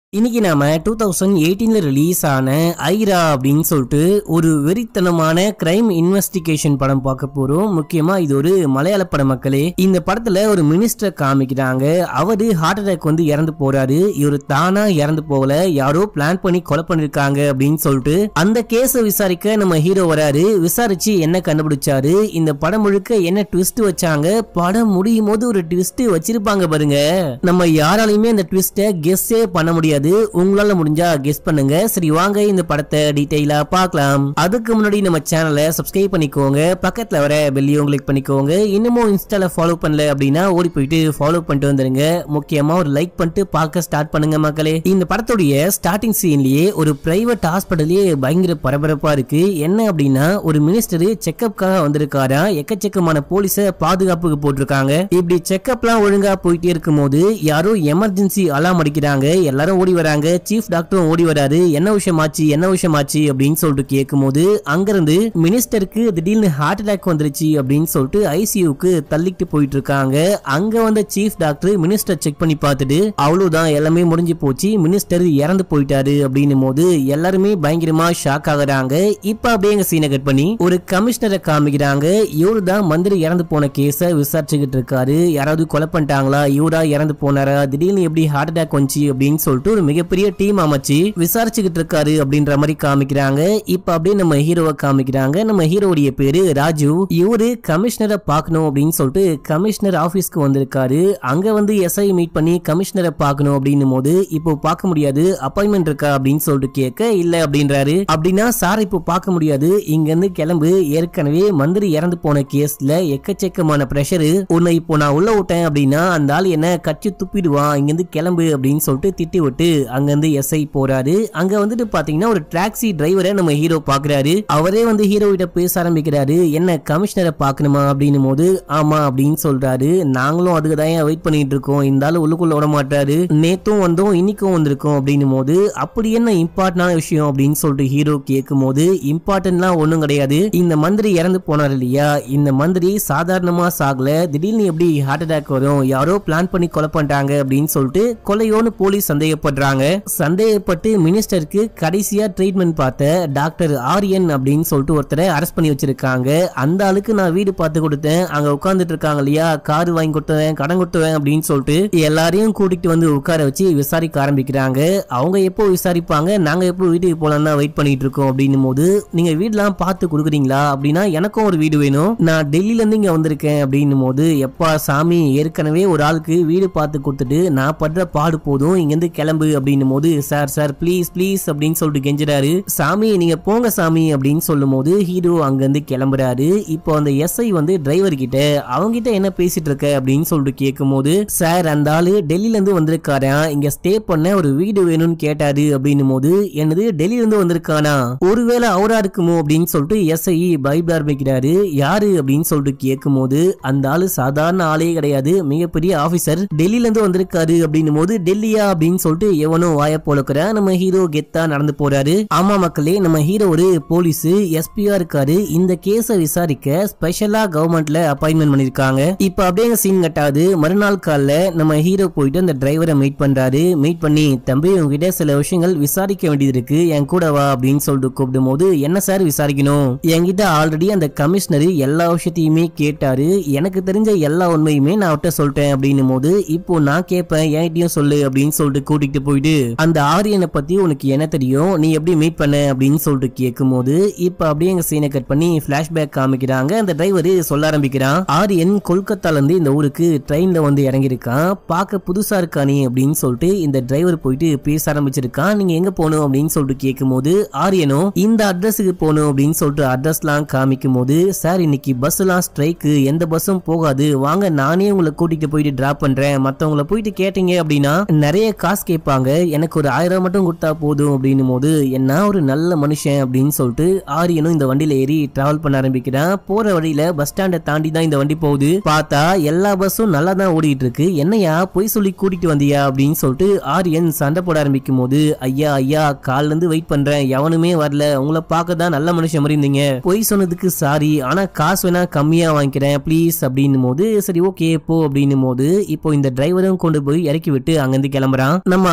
இன்னைக்கு நாம two thousand எயிட்டீன்ல release ஆன ஐரா அப்படின்னு சொல்லிட்டு ஒரு வெறித்தனமான கிரைம் இன்வெஸ்டிகேஷன் படம் பார்க்க போறோம் முக்கியமா இது ஒரு மலையாள பட மக்களே இந்த படத்துல ஒரு மினிஸ்டர் காமிக்கிறாங்க அவரு ஹார்ட் அட்டாக் வந்து இறந்து போறாரு இவர் தானா இறந்து போகல யாரோ பிளான் பண்ணி கொலை பண்ணிருக்காங்க அப்படின்னு சொல்லிட்டு அந்த கேஸை விசாரிக்க நம்ம ஹீரோ வராரு விசாரிச்சு என்ன கண்டுபிடிச்சாரு இந்த படம் முழுக்க என்ன ட்விஸ்ட் வச்சாங்க படம் முடியும் போது ஒரு ட்விஸ்ட் வச்சிருப்பாங்க பாருங்க நம்ம யாராலையுமே அந்த ட்விஸ்ட கெஸ்ஸே பண்ண முடியாது உங்களால முடிஞ்சா கெஸ் பண்ணுங்க சரி வாங்க இந்த படத்தை டீடைலா பார்க்கலாம் அதுக்கு முன்னாடி நம்ம சேனலை சப்ஸ்கிரைப் பண்ணிக்கோங்க பக்கத்துல வர பெல்லையும் கிளிக் பண்ணிக்கோங்க இன்னமும் இன்ஸ்டால ஃபாலோ பண்ணல அப்படின்னா ஓடி போயிட்டு ஃபாலோ பண்ணிட்டு வந்துருங்க முக்கியமா ஒரு லைக் பண்ணிட்டு பார்க்க ஸ்டார்ட் பண்ணுங்க மக்களே இந்த படத்துடைய ஸ்டார்டிங் சீன்லயே ஒரு பிரைவேட் ஹாஸ்பிட்டலே பயங்கர பரபரப்பா இருக்கு என்ன அப்படின்னா ஒரு மினிஸ்டர் செக்கப்காக வந்திருக்காரா எக்கச்சக்கமான போலீஸ பாதுகாப்புக்கு போட்டிருக்காங்க இப்படி செக்கப்லாம் ஒழுங்கா போயிட்டே இருக்கும்போது யாரோ எமர்ஜென்சி அலாம் அடிக்கிறாங்க எல்லாரும் ஓடி வராங்க சீஃப் டாக்டரும் ஓடி வராரு என்ன விஷயமாச்சு என்ன விஷயமாச்சு அப்படின்னு சொல்லிட்டு கேட்கும்போது அங்கிருந்து மினிஸ்டருக்கு திடீர்னு ஹார்ட் அட்டாக் வந்துருச்சு அப்படின்னு சொல்லிட்டு ஐசியூக்கு தள்ளிட்டு போயிட்டு இருக்காங்க அங்க வந்த சீஃப் டாக்டர் மினிஸ்டர் செக் பண்ணி பார்த்துட்டு அவ்வளவுதான் எல்லாமே முடிஞ்சு போச்சு மினிஸ்டர் இறந்து போயிட்டாரு அப்படின்னும் போது எல்லாருமே பயங்கரமா ஷாக் ஆகுறாங்க இப்ப அப்படியே எங்க சீனை கட் பண்ணி ஒரு கமிஷனரை காமிக்கிறாங்க இவரு தான் மந்திரி இறந்து போன கேஸ விசாரிச்சுக்கிட்டு இருக்காரு யாராவது கொலை பண்ணிட்டாங்களா இவரா இறந்து போனாரா திடீர்னு எப்படி ஹார்ட் அட்டாக் வந்துச்சு அப்படின்னு சொல்லிட்டு ஒரு மிகப்பெரிய டீம் அமைச்சு விசாரிச்சுக்கிட்டு இருக்காரு அப்படின்ற மாதிரி காமிக்கிறாங்க இப்ப அப்படியே நம்ம ஹீரோவை காமிக்கிறாங்க நம்ம ஹீரோடைய பேரு ராஜு இவரு கமிஷனரை பார்க்கணும் அப்படின்னு சொல்லிட்டு கமிஷனர் ஆபீஸ்க்கு வந்திருக்காரு அங்க வந்து எஸ்ஐ மீட் பண்ணி கமிஷனரை பார்க்கணும் அப்படின்னும் போது இப்போ பார்க்க முடியாது அப்பாயின்மெண்ட் இருக்கா அப்படின்னு சொல்லிட்டு கேட்க இல்ல அப்படின்றாரு அப்படின்னா சார் இப்போ பார்க்க முடியாது இங்க இருந்து கிளம்பு ஏற்கனவே மந்திரி இறந்து போன கேஸ்ல எக்கச்சக்கமான பிரஷரு உன்னை இப்போ நான் உள்ள விட்டேன் அப்படின்னா அந்த ஆள் என்ன கட்சி துப்பிடுவான் இங்க இருந்து கிளம்பு அப்படின்னு சொல்லிட்டு திட்டி விட்டு அங்க இருந்து எஸ்ஐ போறாரு அங்க வந்துட்டு பாத்தீங்கன்னா ஒரு டாக்ஸி டிரைவரை நம்ம ஹீரோ பாக்குறாரு அவரே வந்து ஹீரோ கிட்ட பேச ஆரம்பிக்கிறாரு என்ன கமிஷனரை பார்க்கணுமா அப்படின்னும் போது ஆமா அப்படின்னு சொல்றாரு நாங்களும் அதுக்கு தான் வெயிட் பண்ணிட்டு இருக்கோம் இந்த ஆளு உள்ளுக்குள்ள விட மாட்டாரு நேத்தும் வந்தோம் இன்னைக்கும் வந்திருக்கோம் அப்படின்னும் போது அப்படி என்ன இம்பார்ட்டன்டான விஷயம் அப்படின்னு சொல்லிட்டு ஹீரோ கேட்கும் போது இம்பார்ட்டன்ட்லாம் ஒண்ணும் கிடையாது இந்த மந்திரி இறந்து போனார் இல்லையா இந்த மந்திரி சாதாரணமா சாகல திடீர்னு எப்படி ஹார்ட் அட்டாக் வரும் யாரோ பிளான் பண்ணி கொலை பண்றாங்க அப்படின்னு சொல்லிட்டு கொலையோன்னு போலீஸ் சந்தேகப்படுறாங்க சந்தேகப்பட்டு மினிஸ்டருக்கு கடைசியா ட்ரீட்மெண்ட் பார்த்த டாக்டர் ஆரியன் அப்படின்னு சொல்லிட்டு ஒருத்தரை அரெஸ்ட் பண்ணி வச்சிருக்காங்க அந்த ஆளுக்கு நான் வீடு பார்த்து கொடுத்தேன் அங்க உட்கார்ந்துட்டு இருக்காங்க இல்லையா கார் வாங்கி கொடுத்துவேன் கடன் கொடுத்துவேன் அப்படின்னு சொல்லிட்டு எல்லாரையும் கூட்டிட்டு வந்து உட்கார வச்சு விசாரிக்க ஆரம்பிக்கிறாங்க அவங்க எப்போ விசாரிப்பாங்க நாங்க எப்போ வீட்டுக்கு போலாம் வெயிட் பண்ணிட்டு இருக்கோம் அப்படின்னும் போது நீங்க வீடெல்லாம் பார்த்து கொடுக்குறீங்களா அப்படின்னா எனக்கும் ஒரு வீடு வேணும் நான் டெல்லியில இருந்து இங்க வந்திருக்கேன் அப்படின்னும் போது எப்பா சாமி ஏற்கனவே ஒரு ஆளுக்கு வீடு பார்த்து கொடுத்துட்டு நான் படுற பாடு போதும் இங்க இருந்து கிளம்பு அப்படின்னும் போது சார் சார் ப்ளீஸ் ப்ளீஸ் அப்படின்னு சொல்லிட்டு கெஞ்சுறாரு சாமி நீங்க போங்க சாமி அப்படின்னு சொல்லும் போது ஹீரோ அங்க இருந்து கிளம்புறாரு இப்போ அந்த எஸ்ஐ வந்து டிரைவர் கிட்ட அவங்க கிட்ட என்ன பேசிட்டு இருக்க அப்படின்னு சொல்லிட்டு கேட்கும் போது சார் அந்த ஆளு டெல்லியில இருந்து வந்திருக்காராம் இங்க ஸ்டே பண்ண ஒரு வீடு வேணும்னு கேட்டாரு அப்படின்னும் போது என்னது டெல்லியில இருந்து வந்திருக்கானா ஒருவேளை அவரா இருக்குமோ அப்படின்னு சொல்லிட்டு எஸ்ஐ பயப்பட ஆரம்பிக்கிறாரு யாரு அப்படின்னு சொல்லிட்டு கேட்கும் போது அந்த ஆளு சாதாரண ஆளே கிடையாது மிகப்பெரிய ஆபீசர் டெல்லியில இருந்து வந்திருக்காரு அப்படின்னும் போது டெல்லியா அப்படின்னு சொல்லிட்டு எவனோ வாய போலக்கிற நம்ம ஹீரோ கெத்தா நடந்து போறாரு ஆமா மக்களே நம்ம ஹீரோ ஒரு போலீஸ் எஸ்பியா இருக்காரு இந்த கேஸ விசாரிக்க ஸ்பெஷலா கவர்மெண்ட்ல அப்பாயின்மெண்ட் பண்ணிருக்காங்க இப்ப அப்படியே சீன் கட்டாது மறுநாள் காலைல நம்ம ஹீரோ போயிட்டு அந்த டிரைவரை மீட் பண்றாரு மீட் பண்ணி தம்பி உங்ககிட்ட சில விஷயங்கள் விசாரிக்க வேண்டியது இருக்கு என் கூட வா அப்படின்னு சொல்லிட்டு கூப்பிடும் போது என்ன சார் விசாரிக்கணும் என்கிட்ட ஆல்ரெடி அந்த கமிஷனர் எல்லா விஷயத்தையுமே கேட்டாரு எனக்கு தெரிஞ்ச எல்லா உண்மையுமே நான் அவர்கிட்ட சொல்லிட்டேன் அப்படின்னும் போது இப்போ நான் கேட்பேன் என்கிட்டயும் சொல்லு அப்படின்னு சொல்லிட்டு கூட்டிட்டு போயிட்டு அந்த ஆரியனை பத்தி உனக்கு என்ன தெரியும் நீ எப்படி மீட் பண்ண அப்படின்னு சொல்லிட்டு கேட்கும் போது இப்ப அப்படியே எங்க சீனை கட் பண்ணி பிளாஷ்பேக் காமிக்கிறாங்க அந்த டிரைவர் சொல்ல ஆரம்பிக்கிறான் ஆரியன் கொல்கத்தால இருந்து இந்த ஊருக்கு ட்ரெயின்ல வந்து இறங்கியிருக்கான் பார்க்க புதுசா இருக்கானே அப்படின்னு சொல்லிட்டு இந்த டிரைவர் போயிட்டு பேச ஆரம்பிச்சிருக்கான் நீங்க எங்க போகணும் அப்படின்னு சொல்லிட்டு கேட்கும் போது ஆரியனும் இந்த அட்ரஸுக்கு போகணும் அப்படின்னு சொல்லிட்டு அட்ரஸ்லாம் காமிக்கும் போது சார் இன்னைக்கு பஸ் எல்லாம் ஸ்ட்ரைக்கு எந்த பஸ்ஸும் போகாது வாங்க நானே உங்களை கூட்டிட்டு போயிட்டு டிராப் பண்றேன் மத்தவங்கள போயிட்டு கேட்டீங்க அப்படின்னா நிறைய காசு கேட்பாங்க எனக்கு ஒரு ஆயிரம் மட்டும் கொடுத்தா போதும் அப்படின்னும் போது என்ன ஒரு நல்ல மனுஷன் அப்படின்னு சொல்லிட்டு ஆரியனும் இந்த வண்டியில ஏறி டிராவல் பண்ண ஆரம்பிக்கிறான் போற வழியில பஸ் ஸ்டாண்டை தாண்டி தான் இந்த வண்டி போகுது பார்த்தா எல்லா பஸ்ஸும் நல்லா தான் ஓடிட்டு இருக்கு என்னையா பொய் சொல்லி கூட்டிட்டு வந்தியா அப்படின்னு சொல்லிட்டு ஆரியன் சண்டை போட ஆரம்பிக்கும் போது ஐயா ஐயா கால்ல இருந்து வெயிட் பண்றேன் எவனுமே வரல உங்களை பார்க்க தான் நல்ல மனுஷன் மாதிரி இருந்தீங்க பொய் சொன்னதுக்கு சாரி ஆனா காசு வேணா கம்மியா வாங்கிக்கிறேன் ப்ளீஸ் அப்படின்னும் போது சரி ஓகே போ அப்படின்னும் போது இப்போ இந்த டிரைவரும் கொண்டு போய் இறக்கி விட்டு அங்கிருந்து கிளம்புறான் நம்ம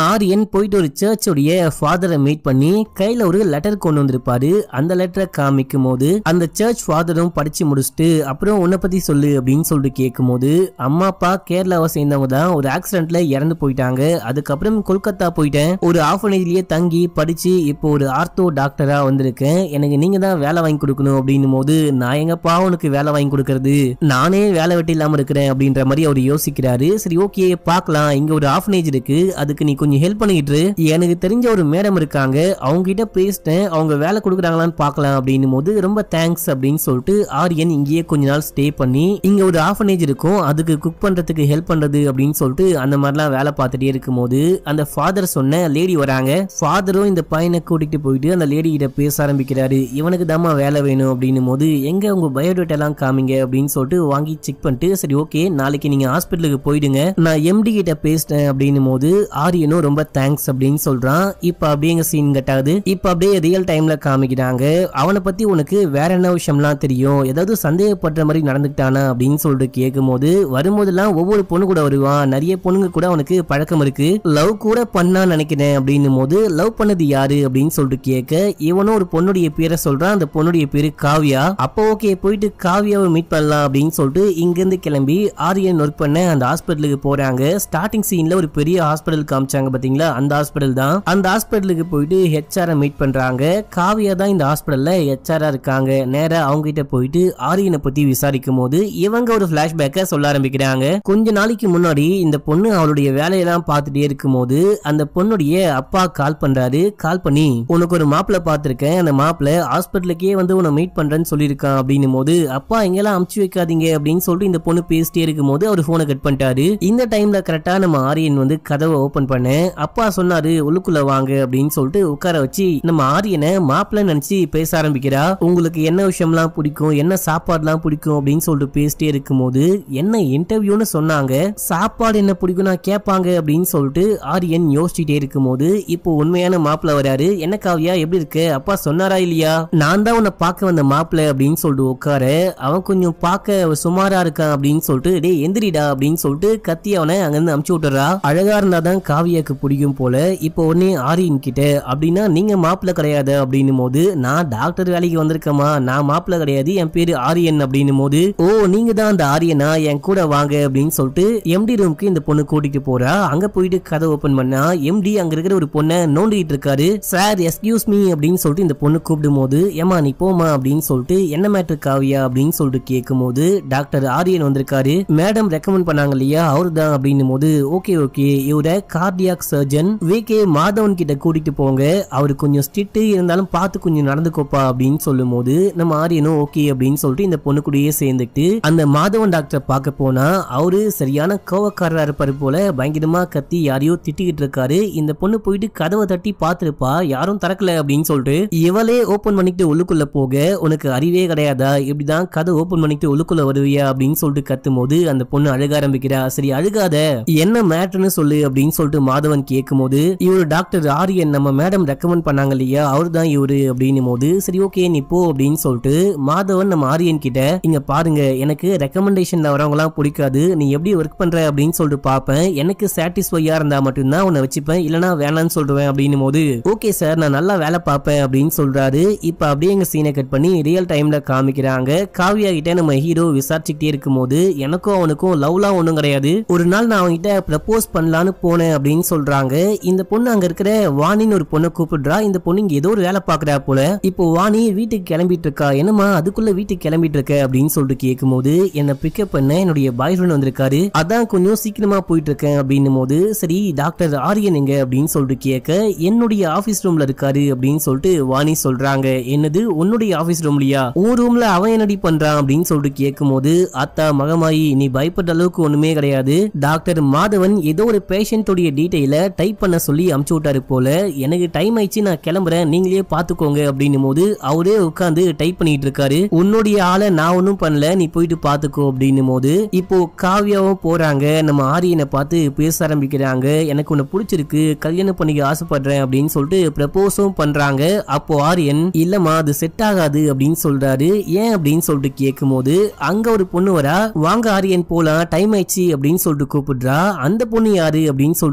ஆரியன் போயிட்டு ஒரு சர்ச்சுடைய ஃபாதரை மீட் பண்ணி கையில ஒரு லெட்டர் கொண்டு வந்திருப்பாரு அந்த லெட்டரை காமிக்கும் போது அந்த சர்ச் ஃபாதரும் படிச்சு முடிச்சுட்டு அப்புறம் உன்னை பத்தி சொல்லு அப்படின்னு சொல்லிட்டு கேட்கும் போது அம்மா அப்பா கேரளாவை சேர்ந்தவங்க தான் ஒரு ஆக்சிடென்ட்ல இறந்து போயிட்டாங்க அதுக்கப்புறம் கொல்கத்தா போயிட்டேன் ஒரு ஆஃபனேஜ்லயே தங்கி படிச்சு இப்போ ஒரு ஆர்த்தோ டாக்டரா வந்திருக்கேன் எனக்கு நீங்க தான் வேலை வாங்கி கொடுக்கணும் அப்படின்னும் போது நான் எங்கப்பா உனக்கு வேலை வாங்கி கொடுக்கறது நானே வேலை வெட்டி இல்லாம இருக்கிறேன் அப்படின்ற மாதிரி அவர் யோசிக்கிறாரு சரி ஓகே பார்க்கலாம் இங்க ஒரு ஆஃபனேஜ் இருக்கு அதுக்கு நீ கொஞ்சம் ஹெல்ப் பண்ணிக்கிட்டு இரு. எனக்கு தெரிஞ்ச ஒரு மேடம் இருக்காங்க அவங்க கிட்ட பேசிட்டேன் அவங்க வேலை கொடுக்குறாங்களான்னு பார்க்கலாம் அப்படின்னும் போது ரொம்ப தேங்க்ஸ் அப்படின்னு சொல்லிட்டு ஆரியன் இங்கேயே கொஞ்ச நாள் ஸ்டே பண்ணி இங்க ஒரு ஆஃபனேஜ் இருக்கும் அதுக்கு குக் பண்றதுக்கு ஹெல்ப் பண்றது அப்படின்னு சொல்லிட்டு அந்த மாதிரிலாம் வேலை பார்த்துட்டே இருக்கும்போது அந்த ஃபாதர் சொன்ன லேடி வராங்க ஃபாதரும் இந்த பையனை கூட்டிட்டு போயிட்டு அந்த லேடி கிட்ட பேச ஆரம்பிக்கிறாரு இவனுக்கு தாம்மா வேலை வேணும் அப்படின்னும் போது எங்க உங்க பயோடேட்டா எல்லாம் காமிங்க அப்படின்னு சொல்லிட்டு வாங்கி செக் பண்ணிட்டு சரி ஓகே நாளைக்கு நீங்க ஹாஸ்பிட்டலுக்கு போயிடுங்க நான் எம்டி கிட்ட பேசிட்டேன் அப்படின்னும் போது ஆரியனும் ரொம்ப தேங்க்ஸ் அப்படின்னு சொல்றான் இப்ப அப்படியே எங்க சீன் கட்டாது இப்ப அப்படியே ரியல் டைம்ல காமிக்கிறாங்க அவனை பத்தி உனக்கு வேற என்ன விஷயம்லாம் தெரியும் ஏதாவது சந்தேகப்படுற மாதிரி நடந்துக்கிட்டானா அப்படின்னு சொல்லிட்டு கேட்கும்போது வரும்போதெல்லாம் ஒவ்வொரு பொண்ணு கூட வருவான் நிறைய பொண்ணுங்க கூட அவனுக்கு பழக்கம் இருக்கு லவ் கூட பண்ணான்னு நினைக்கிறேன் அப்படின்னும் போது லவ் பண்ணது யாரு அப்படின்னு சொல்லிட்டு கேட்க இவனும் ஒரு பொண்ணுடைய பேரை சொல்றான் அந்த பொண்ணுடைய பேரு காவியா அப்போ ஓகே போயிட்டு காவியாவை மீட் பண்ணலாம் அப்படின்னு சொல்லிட்டு இங்க இருந்து கிளம்பி ஆரியன் ஒர்க் பண்ண அந்த ஹாஸ்பிட்டலுக்கு போறாங்க ஸ்டார்டிங் சீன்ல ஒரு பெரிய ஹாஸ்பிட்டல் காமிச்சாங்க பாத்தீங்களா அந்த ஹாஸ்பிட்டல் தான் அந்த ஹாஸ்பிட்டலுக்கு போயிட்டு ஹெச்ஆர் மீட் பண்றாங்க காவியா தான் இந்த ஹாஸ்பிட்டல்ல ஹெச்ஆரா இருக்காங்க நேரா அவங்க கிட்ட போயிட்டு ஆரியனை பத்தி விசாரிக்கும் போது இவங்க ஒரு பிளாஷ்பேக்கை சொல்ல ஆரம்பிக்கிறாங்க கொஞ்ச நாளைக்கு முன்னாடி இந்த பொண்ணு அவளுடைய வேலையெல்லாம் பார்த்துட்டே இருக்கும்போது அந்த பொண்ணுடைய அப்பா கால் பண்றாரு கால் பண்ணி உனக்கு ஒரு மாப்பிள்ள பார்த்திருக்கேன் அந்த மாப்பிள்ள ஹாஸ்பிட்டலுக்கே வந்து உன்னை மீட் பண்றேன்னு சொல்லியிருக்கான் அப்படின்னும் போது அப்பா எங்கெல்லாம் அமுச்சு வைக்காதீங்க அப்படின்னு சொல்லிட்டு இந்த பொண்ணு பேசிட்டே இருக்கும்போது அவர் போனை கட் பண்ணிட்டாரு இந்த டைம்ல கரெக்டா நம்ம ஆரியன் வந்து கதவை ஓபன் பண்ண அப்பா சொன்னாரு உள்ளுக்குள்ள வாங்க அப்படின்னு சொல்லிட்டு உட்கார வச்சு நம்ம ஆரியனை மாப்பிள்ள நினைச்சு பேச ஆரம்பிக்கிறா உங்களுக்கு என்ன விஷயம்லாம் பிடிக்கும் என்ன சாப்பாடுலாம் பிடிக்கும் அப்படின்னு சொல்லிட்டு பேசிட்டே இருக்கும்போது என்ன இன்டர்வியூன்னு சொன்னாங்க சாப்பாடு என்ன பிடிக்கும் நான் கேட்பாங்க அப்படின்னு சொல்லிட்டு ஆரியன் யோசிச்சுட்டே இருக்கும்போது இப்போ உண்மையான மாப்பிள்ள வராரு என்ன காவியா எப்படி இருக்கு அப்பா சொன்னாரா இல்லையா நான் தான் உன்னை பார்க்க வந்த மாப்பிள்ள அப்படின்னு சொல்லிட்டு உட்கார அவன் கொஞ்சம் பார்க்க சுமாரா இருக்கான் அப்படின்னு சொல்லிட்டு டேய் எந்திரிடா அப்படின்னு சொல்லிட்டு கத்தி அவனை அங்கிருந்து அமுச்சு விட்டுறா அழகா இருந்தாதான் காவியாக்கு பிடிக்கும் போல இப்போ உடனே ஆரியன் கிட்ட அப்படின்னா நீங்க மாப்பிள்ள கிடையாது அப்படின்னும் போது நான் டாக்டர் வேலைக்கு வந்திருக்கேமா நான் மாப்பிள்ள கிடையாது என் பேரு ஆரியன் அப்படின்னும் போது ஓ நீங்க தான் அந்த ஆரியனா என் கூட வாங்க அப்படின்னு சொல்லிட்டு எம்டி ரூம்க்கு இந்த பொண்ணு கூட்டிட்டு போறா அங்க போயிட்டு கதை ஓபன் பண்ணா எம்டி அங்க இருக்கிற ஒரு பொண்ணை நோண்டிட்டு இருக்காரு சார் எஸ்கியூஸ் மீ அப்படின்னு சொல்லிட்டு இந்த பொண்ணு கூப்பிடும் போது ஏமா நீ போமா அப்படின்னு சொல்லிட்டு என்ன மேட்ரு காவியா அப்படின்னு சொல்லிட்டு கேட்கும் போது டாக்டர் ஆரியன் வந்திருக்காரு மேடம் ரெக்கமெண்ட் பண்ணாங்க இல்லையா அவரு தான் அப்படின்னும் போது ஓகே ஓகே இவர cardiac surgeon V K Madhavan கிட்ட கூட்டிட்டு போங்க அவரு கொஞ்சம் ஸ்ட்ரிக்ட் இருந்தாலும் பார்த்து கொஞ்சம் நடந்துக்கோப்பா அப்படின்னு சொல்லும் போது நம்ம ஆரியனும் ஓகே அப்படின்னு சொல்லிட்டு இந்த பொண்ணு கூடயே சேர்ந்துட்டு அந்த மாதவன் டாக்டரை பார்க்க போனா அவரு சரியான கோவக்காரரா இருப்பாரு போல பயங்கரமா கத்தி யாரையோ திட்டிக்கிட்டு இருக்காரு இந்த பொண்ணு போயிட்டு கதவை தட்டி பார்த்திருப்பா யாரும் திறக்கல அப்படின்னு சொல்லிட்டு இவளே ஓபன் பண்ணிட்டு உள்ளுக்குள்ள போக உனக்கு அறிவே கிடையாதா இப்படிதான் கதை ஓபன் பண்ணிட்டு உள்ளுக்குள்ள வருவியா அப்படின்னு சொல்லிட்டு கத்தும் போது அந்த பொண்ணு அழுக ஆரம்பிக்கிறா சரி அழுகாத என்ன மேட்டர்னு சொல்லு அப்படின்னு சொல்லிட்டு மாதவன் கேட்கும் போது இவரு டாக்டர் ஆரியன் நம்ம மேடம் ரெக்கமெண்ட் பண்ணாங்க இல்லையா அவர் தான் இவரு அப்படின்னும் போது சரி ஓகே நீ போ அப்படின்னு சொல்லிட்டு மாதவன் நம்ம ஆரியன் கிட்ட இங்க பாருங்க எனக்கு ரெக்கமெண்டேஷன்ல வரவங்க எல்லாம் பிடிக்காது நீ எப்படி ஒர்க் பண்ற அப்படின்னு சொல்லிட்டு பார்ப்பேன் எனக்கு சாட்டிஸ்ஃபையா இருந்தா மட்டும்தான் உன்னை வச்சுப்பேன் இல்லனா வேணாம்னு சொல்லுவேன் அப்படின்னும் போது ஓகே சார் நான் நல்லா வேலை பார்ப்பேன் அப்படின்னு சொல்றாரு இப்ப அப்படியே எங்க சீனை கட் பண்ணி ரியல் டைம்ல காமிக்கிறாங்க காவியா கிட்ட நம்ம ஹீரோ விசாரிச்சுக்கிட்டே இருக்கும்போது எனக்கும் அவனுக்கும் லவ்லாம் ஒண்ணும் கிடையாது ஒரு நாள் நான் அவன்கிட்ட ப்ரப்போஸ் பண்ணலான்னு போனேன் அப்படின்னு சொல்றாங்க இந்த பொண்ணு அங்க இருக்கிற வாணின்னு ஒரு பொண்ணை கூப்பிடுறா இந்த பொண்ணு இங்க ஏதோ ஒரு வேலை பாக்குறா போல இப்போ வாணி வீட்டுக்கு கிளம்பிட்டு இருக்கா என்னமா அதுக்குள்ள வீட்டுக்கு கிளம்பிட்டு இருக்க அப்படின்னு சொல்லிட்டு கேட்கும்போது என்னை பிக்கப் பண்ண என்னுடைய பாய் ஃப்ரெண்ட் வந்திருக்காரு அதான் கொஞ்சம் சீக்கிரமா போயிட்டு இருக்கேன் அப்படின்னும் போது சரி டாக்டர் ஆரியன் எங்க அப்படின்னு சொல்லிட்டு கேட்க என்னுடைய ஆபீஸ் ரூம்ல இருக்காரு அப்படின்னு சொல்லிட்டு வாணி சொல்றாங்க என்னது உன்னுடைய ஆபீஸ் ரூம்லயா உன் ரூம்ல அவன் என்னடி பண்றான் அப்படின்னு சொல்லிட்டு கேட்கும்போது அத்தா மகமாயி நீ பயப்படுற அளவுக்கு ஒண்ணுமே கிடையாது டாக்டர் மாதவன் ஏதோ ஒரு பேஷண்டோடைய டீடைல டைப் பண்ண சொல்லி அமுச்சு விட்டாரு போல எனக்கு டைம் ஆயிடுச்சு நான் கிளம்புறேன் நீங்களே பாத்துக்கோங்க அப்படின்னும் போது அவரே உட்காந்து டைப் பண்ணிட்டு இருக்காரு உன்னுடைய ஆளை நான் ஒன்னும் பண்ணல நீ போயிட்டு பாத்துக்கோ அப்படின்னும் போது இப்போ காவியாவும் போறாங்க நம்ம ஆரியனை பார்த்து பேச ஆரம்பிக்கிறாங்க எனக்கு உன்னை பிடிச்சிருக்கு கல்யாணம் பண்ணிக்க ஆசைப்படுறேன் அப்படின்னு சொல்லிட்டு ப்ரப்போஸும் பண்றாங்க அப்போ ஆரியன் இல்லம்மா அது செட் ஆகாது அப்படின்னு சொல்றாரு ஏன் அப்படின்னு சொல்லிட்டு கேட்கும்போது அங்க ஒரு பொண்ணு வரா வாங்க ஆரியன் போலாம் டைம் ஆயிடுச்சு அப்படின்னு சொல்லிட்டு கூப்பிடுறா அந்த பொண்ணு யாரு அப்படின்னு சொல்லிட்டு கேட்கும்போது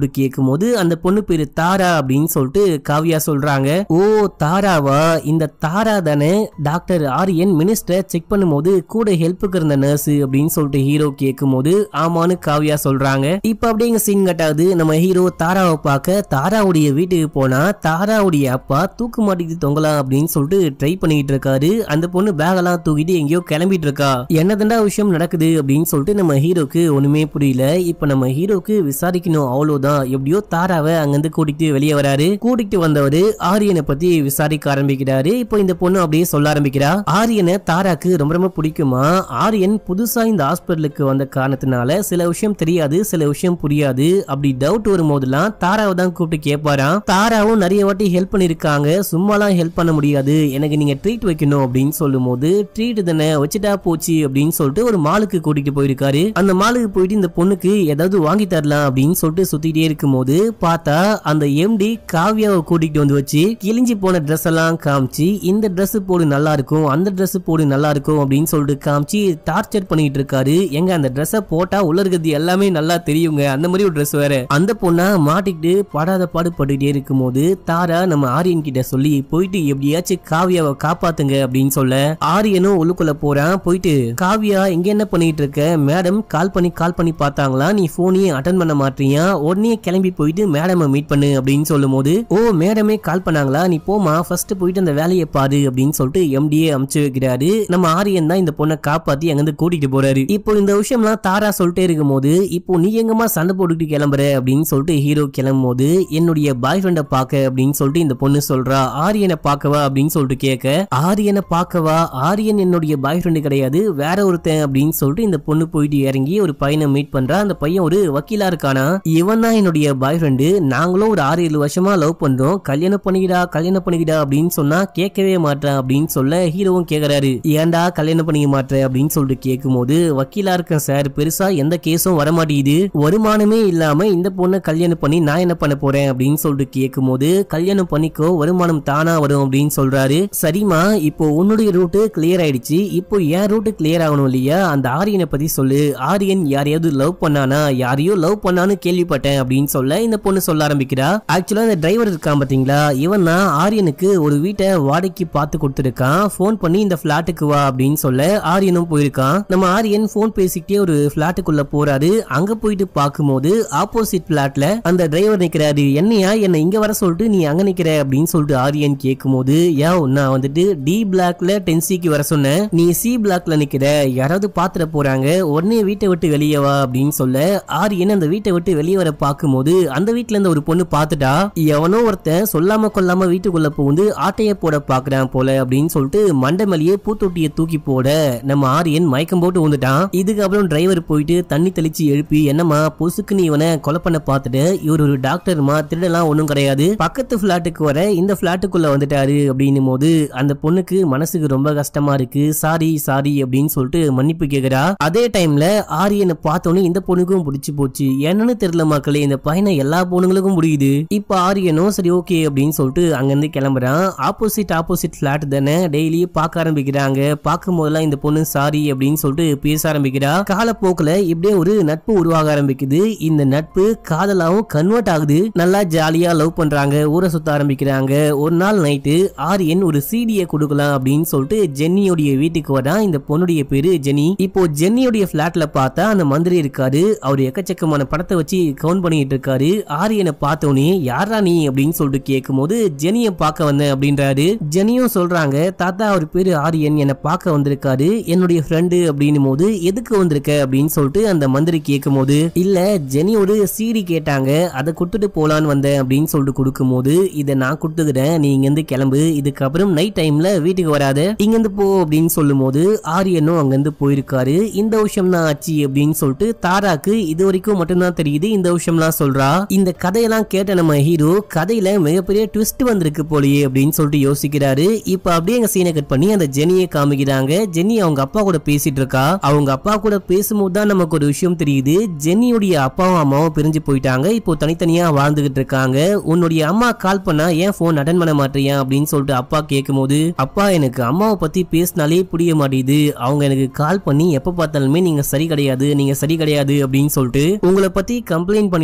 இருக்கும்போது அந்த பொண்ணு பேரு தாரா அப்படின்னு சொல்லிட்டு காவியா சொல்றாங்க ஓ தாராவா இந்த தாரா தானே டாக்டர் ஆரியன் மினிஸ்டர் செக் பண்ணும்போது கூட ஹெல்ப்புக்கு இருந்த நர்ஸ் அப்படின்னு சொல்லிட்டு ஹீரோ கேட்கும்போது ஆமான்னு காவியா சொல்றாங்க இப்ப அப்படியே இங்க சீன் கட்டாது நம்ம ஹீரோ தாராவை பார்க்க தாராவுடைய வீட்டுக்கு போனா தாராவுடைய அப்பா தூக்கு மாட்டிட்டு தொங்கலாம் அப்படின்னு சொல்லிட்டு ட்ரை பண்ணிட்டு இருக்காரு அந்த பொண்ணு பேகெல்லாம் தூக்கிட்டு எங்கேயோ கிளம்பிட்டு இருக்கா என்னதுண்டா விஷயம் நடக்குது அப்படின்னு சொல்லிட்டு நம்ம ஹீரோக்கு ஒண்ணுமே புரியல இப்ப நம்ம ஹீரோக்கு விசாரிக்கணும் அவ்வளவுதான் எப்படியோ தாராவை அங்கிருந்து கூட்டிட்டு வெளியே வராரு கூட்டிட்டு வந்தவரு ஆரியனை பத்தி விசாரிக்க ஆரம்பிக்கிறாரு இப்போ இந்த பொண்ணு அப்படியே சொல்ல ஆரம்பிக்கிறா ஆரியனை தாராக்கு ரொம்ப ரொம்ப பிடிக்குமா ஆரியன் புதுசா இந்த ஹாஸ்பிட்டலுக்கு வந்த காரணத்தினால சில விஷயம் தெரியாது சில விஷயம் புரியாது அப்படி டவுட் வரும்போதெல்லாம் தாராவை தான் கூப்பிட்டு கேட்பாராம் தாராவும் நிறைய வாட்டி ஹெல்ப் பண்ணிருக்காங்க சும்மாலாம் ஹெல்ப் பண்ண முடியாது எனக்கு நீங்க ட்ரீட் வைக்கணும் அப்படின்னு சொல்லும் போது ட்ரீட் தானே வச்சுட்டா போச்சு அப்படின்னு சொல்லிட்டு ஒரு மாலுக்கு கூட்டிட்டு போயிருக்காரு அந்த மாலுக்கு போயிட்டு இந்த பொண்ணுக்கு ஏதாவது வாங்கி தரலாம் அப்படின்னு சொல்லிட்டு சுத்திட்டே இருக்கும்போது பார்த்தா அந்த எம்டி காவியாவை கூட்டிட்டு வந்து வச்சு கிழிஞ்சி போன ட்ரெஸ் எல்லாம் காமிச்சு இந்த Dress போடு நல்லா இருக்கும் அந்த Dress போடு நல்லா இருக்கும் அப்படின்னு சொல்லிட்டு காமிச்சு டார்ச்சர் பண்ணிட்டு இருக்காரு எங்க அந்த ட்ரெஸ்ஸை போட்டா உள்ள இருக்கிறது எல்லாமே நல்லா தெரியுங்க அந்த மாதிரி ஒரு Dress வேற அந்த பொண்ணா மாட்டிக்கிட்டு படாத பாடு பட்டுட்டே இருக்கும்போது தாரா நம்ம ஆரியன் கிட்ட சொல்லி போயிட்டு எப்படியாச்சும் காவியாவை காப்பாத்துங்க அப்படின்னு சொல்ல ஆரியனும் உள்ளுக்குள்ள போறான் போயிட்டு காவியா இங்க என்ன பண்ணிட்டு இருக்க மேடம் கால் பண்ணி கால் பண்ணி பார்த்தாங்களா நீ போனையே அட்டன் பண்ண மாட்டீங்க உடனே கிளம்பி போயிட்டு மேடமை மீட் பண்ணு அப்படின்னு சொல்லும் போது ஓ மேடமே கால் பண்ணாங்களா நீ போமா ஃபர்ஸ்ட் போயிட்டு அந்த வேலையை பாரு அப்படின்னு சொல்லிட்டு எம்டிஏ அமுச்சு வைக்கிறாரு நம்ம ஆரியன் தான் இந்த பொண்ணை காப்பாத்தி அங்கிருந்து கூட்டிட்டு போறாரு இப்போ இந்த விஷயம்லாம் தாரா சொல்லிட்டே இருக்கும்போது இப்போ நீ எங்கம்மா சண்டை போட்டுக்கிட்டு கிளம்புற அப்படின்னு சொல்லிட்டு ஹீரோ கிளம்பும் போது என்னுடைய பாய் ஃப்ரெண்டை பார்க்க அப்படின்னு சொல்லிட்டு இந்த பொண்ணு சொல்றா ஆரியனை பார்க்கவா அப்படின்னு சொல்லிட்டு கேட்க ஆரியனை பார்க்கவா ஆரியன் என்னுடைய பாய் ஃப்ரெண்டு கிடையாது வேற ஒருத்தன் அப்படின்னு சொல்லிட்டு இந்த பொண்ணு போயிட்டு இறங்கி ஒரு பையனை மீட் பண்றா அந்த பையன் ஒரு வக்கீலா இருக்கானா இவன் தான் என்னுடைய பாய் ஃப்ரெண்டு நாங்களும் ஒரு ஆறு ஏழு வருஷமா லவ் பண்றோம் கல்யாணம் பண்ணிக்கிடா கல்யாணம் பண்ணிக்கிடா அப்படின்னு சொன்னா கேட்கவே மாட்டேன் அப்படின்னு சொல்ல ஹீரோவும் கேக்குறாரு ஏன்டா கல்யாணம் பண்ணிக்க மாட்டேன் அப்படின்னு சொல்லிட்டு கேட்கும்போது வக்கீலா இருக்கேன் சார் பெருசா எந்த கேஸும் வர மாட்டேங்குது வருமானமே இல்லாம இந்த பொண்ணை கல்யாணம் பண்ணி நான் என்ன பண்ண போறேன் அப்படின்னு சொல்லிட்டு கேட்கும்போது கல்யாணம் பண்ணிக்கோ வருமானம் தானா வரும் அப்படின்னு சொல்றாரு சரிம்மா இப்போ உன்னுடைய ரூட்டு கிளியர் ஆயிடுச்சு இப்போ என் ரூட்டு கிளியர் ஆகணும் இல்லையா அந்த ஆரியனை பத்தி சொல்லு ஆரியன் யாரையாவது லவ் பண்ணானா யாரையோ லவ் பண்ணான்னு கேள்விப்பட்டேன் அப்படின்னு சொல்ல இந்த பொண்ணு சொல்ல ஆரம்பிக்கிறா ஆக்சுவலா இந்த டிரைவர் இருக்கான் பாத்தீங்களா இவன் தான் ஆரியனுக்கு ஒரு வீட்டை வாடகைக்கு பார்த்து கொடுத்துருக்கான் ஃபோன் பண்ணி இந்த பிளாட்டுக்கு வா அப்படின்னு சொல்ல ஆரியனும் போயிருக்கான் நம்ம ஆரியன் ஃபோன் பேசிக்கிட்டே ஒரு பிளாட்டுக்குள்ள போறாரு அங்க போயிட்டு பார்க்கும்போது ஆப்போசிட் பிளாட்ல அந்த டிரைவர் நிக்கிறாரு என்னையா என்ன இங்க வர சொல்லிட்டு நீ அங்க நிக்கிற அப்படின்னு சொல்லிட்டு ஆரியன் கேட்கும்போது யா நான் வந்துட்டு டி பிளாக்ல டென் சிக்கு வர சொன்னேன் நீ சி பிளாக்ல நிக்கிற யாராவது பாத்துட போறாங்க உடனே வீட்டை விட்டு வெளியே வா அப்படின்னு சொல்ல ஆரியன் அந்த வீட்டை விட்டு வெளியே வர பார்க்கும்போது அந்த வீட்ல இருந்த ஒரு பொண்ணு பார்த்துட்டா எவனோ ஒருத்தன் சொல்லாம கொல்லாம வீட்டுக்குள்ள புகுந்து ஆட்டைய போட பாக்குறான் போல அப்படின்னு சொல்லிட்டு மண்டை மேலேயே பூத்தொட்டியை தூக்கி போட நம்ம ஆரியன் மயக்கம் போட்டு வந்துட்டான் இதுக்கப்புறம் டிரைவர் போயிட்டு தண்ணி தெளிச்சு எழுப்பி என்னம்மா பொசுக்கு நீ இவனை கொலை பண்ண பார்த்துட்டு இவர் ஒரு டாக்டர்மா திருடலாம் ஒண்ணும் கிடையாது பக்கத்து பிளாட்டுக்கு வர இந்த பிளாட்டுக்குள்ள வந்துட்டாரு அப்படின்னும் போது அந்த பொண்ணுக்கு மனசுக்கு ரொம்ப கஷ்டமா இருக்கு சாரி சாரி அப்படின்னு சொல்லிட்டு மன்னிப்பு கேக்குறா அதே டைம்ல ஆரியனை பார்த்தோன்னே இந்த பொண்ணுக்கும் பிடிச்சு போச்சு என்னன்னு தெரியல மக்களே இந்த பையனை எல்லா பொண்ணுங்களுக்கும் முடியுது இப்ப ஆரியனும் சரி ஓகே அப்படின்னு சொல்லிட்டு அங்கிருந்து கிளம்புறான் ஆப்போசிட் ஆப்போசிட் பிளாட் தானே டெய்லி பார்க்க ஆரம்பிக்கிறாங்க பார்க்கும் போதெல்லாம் இந்த பொண்ணு சாரி அப்படின்னு சொல்லிட்டு பேச ஆரம்பிக்கிறா காலப்போக்குல இப்படியே ஒரு நட்பு உருவாக ஆரம்பிக்குது இந்த நட்பு காதலாவும் கன்வெர்ட் ஆகுது நல்லா ஜாலியா லவ் பண்றாங்க ஊரை சுத்த ஆரம்பிக்கிறாங்க ஒரு நாள் நைட்டு ஆரியன் ஒரு சீடியை கொடுக்கலாம் அப்படின்னு சொல்லிட்டு ஜென்னியோடைய வீட்டுக்கு வரா இந்த பொண்ணுடைய பேரு ஜெனி இப்போ ஜென்னியோடைய பிளாட்ல பார்த்தா அந்த மந்திரி இருக்காரு அவர் எக்கச்சக்கமான படத்தை வச்சு கவுண்ட் பண்ணிட்டு இருக்காரு ஆரியனை பார்த்தோன்னே யாரா நீ அப்படின்னு சொல்லிட்டு கேட்கும்போது ஜெனியை பார்க்க வந்தேன் அப்படின்றாரு ஜெனியும் சொல்றாங்க தாத்தா அவர் பேரு ஆரியன் என்னை பார்க்க வந்திருக்காரு என்னுடைய ஃப்ரெண்டு அப்படின்னும் போது எதுக்கு வந்திருக்க அப்படின்னு சொல்லிட்டு அந்த மந்திரி கேட்கும்போது இல்ல ஜெனி ஒரு சீடி கேட்டாங்க அதை கொடுத்துட்டு போலான்னு வந்தேன் அப்படின்னு சொல்லிட்டு கொடுக்கும்போது இதை நான் கொடுத்துக்கிறேன் நீ இங்கிருந்து கிளம்பு இதுக்கப்புறம் நைட் டைம்ல வீட்டுக்கு வராத இங்கிருந்து போ அப்படின்னு சொல்லும் போது ஆரியனும் அங்கிருந்து போயிருக்காரு இந்த விஷயம் தான் ஆச்சு அப்படின்னு சொல்லிட்டு தாராக்கு இது வரைக்கும் மட்டும்தான் தெரியுது இந்த விஷயம்லாம் சொல்றா இந்த கதையெல்லாம் கேட்ட நம்ம ஹீரோ கதையில மிகப்பெரிய ட்விஸ்ட் வந்திருக்கு போலயே அப்படின்னு சொல்லிட்டு யோசிக்கிறாரு இப்ப அப்படியே எங்க சீனை கட் பண்ணி அந்த ஜெனியை காமிக்கிறாங்க ஜெனி அவங்க அப்பா கூட பேசிட்டு இருக்கா அவங்க அப்பா கூட பேசும்போது தான் நமக்கு ஒரு விஷயம் தெரியுது ஜென்னியுடைய அப்பாவும் அம்மாவும் பிரிஞ்சு போயிட்டாங்க இப்போ தனித்தனியா வாழ்ந்துகிட்டு இருக்காங்க உன்னுடைய அம்மா கால் பண்ணா ஏன் போன் அட்டன் பண்ண மாட்டியா அப்படின்னு சொல்லிட்டு அப்பா கேட்கும்போது அப்பா எனக்கு அம்மாவை பத்தி பேசினாலே புரிய மாட்டேங்குது அவங்க எனக்கு கால் பண்ணி எப்ப பார்த்தாலுமே நீங்க சரி கிடையாது நீங்க சரி கிடையாது அப்படின்னு சொல்லிட்டு உங்களை பத்தி கம்ப்ளைண்ட் பண்ணிட்டே இருக்காங்க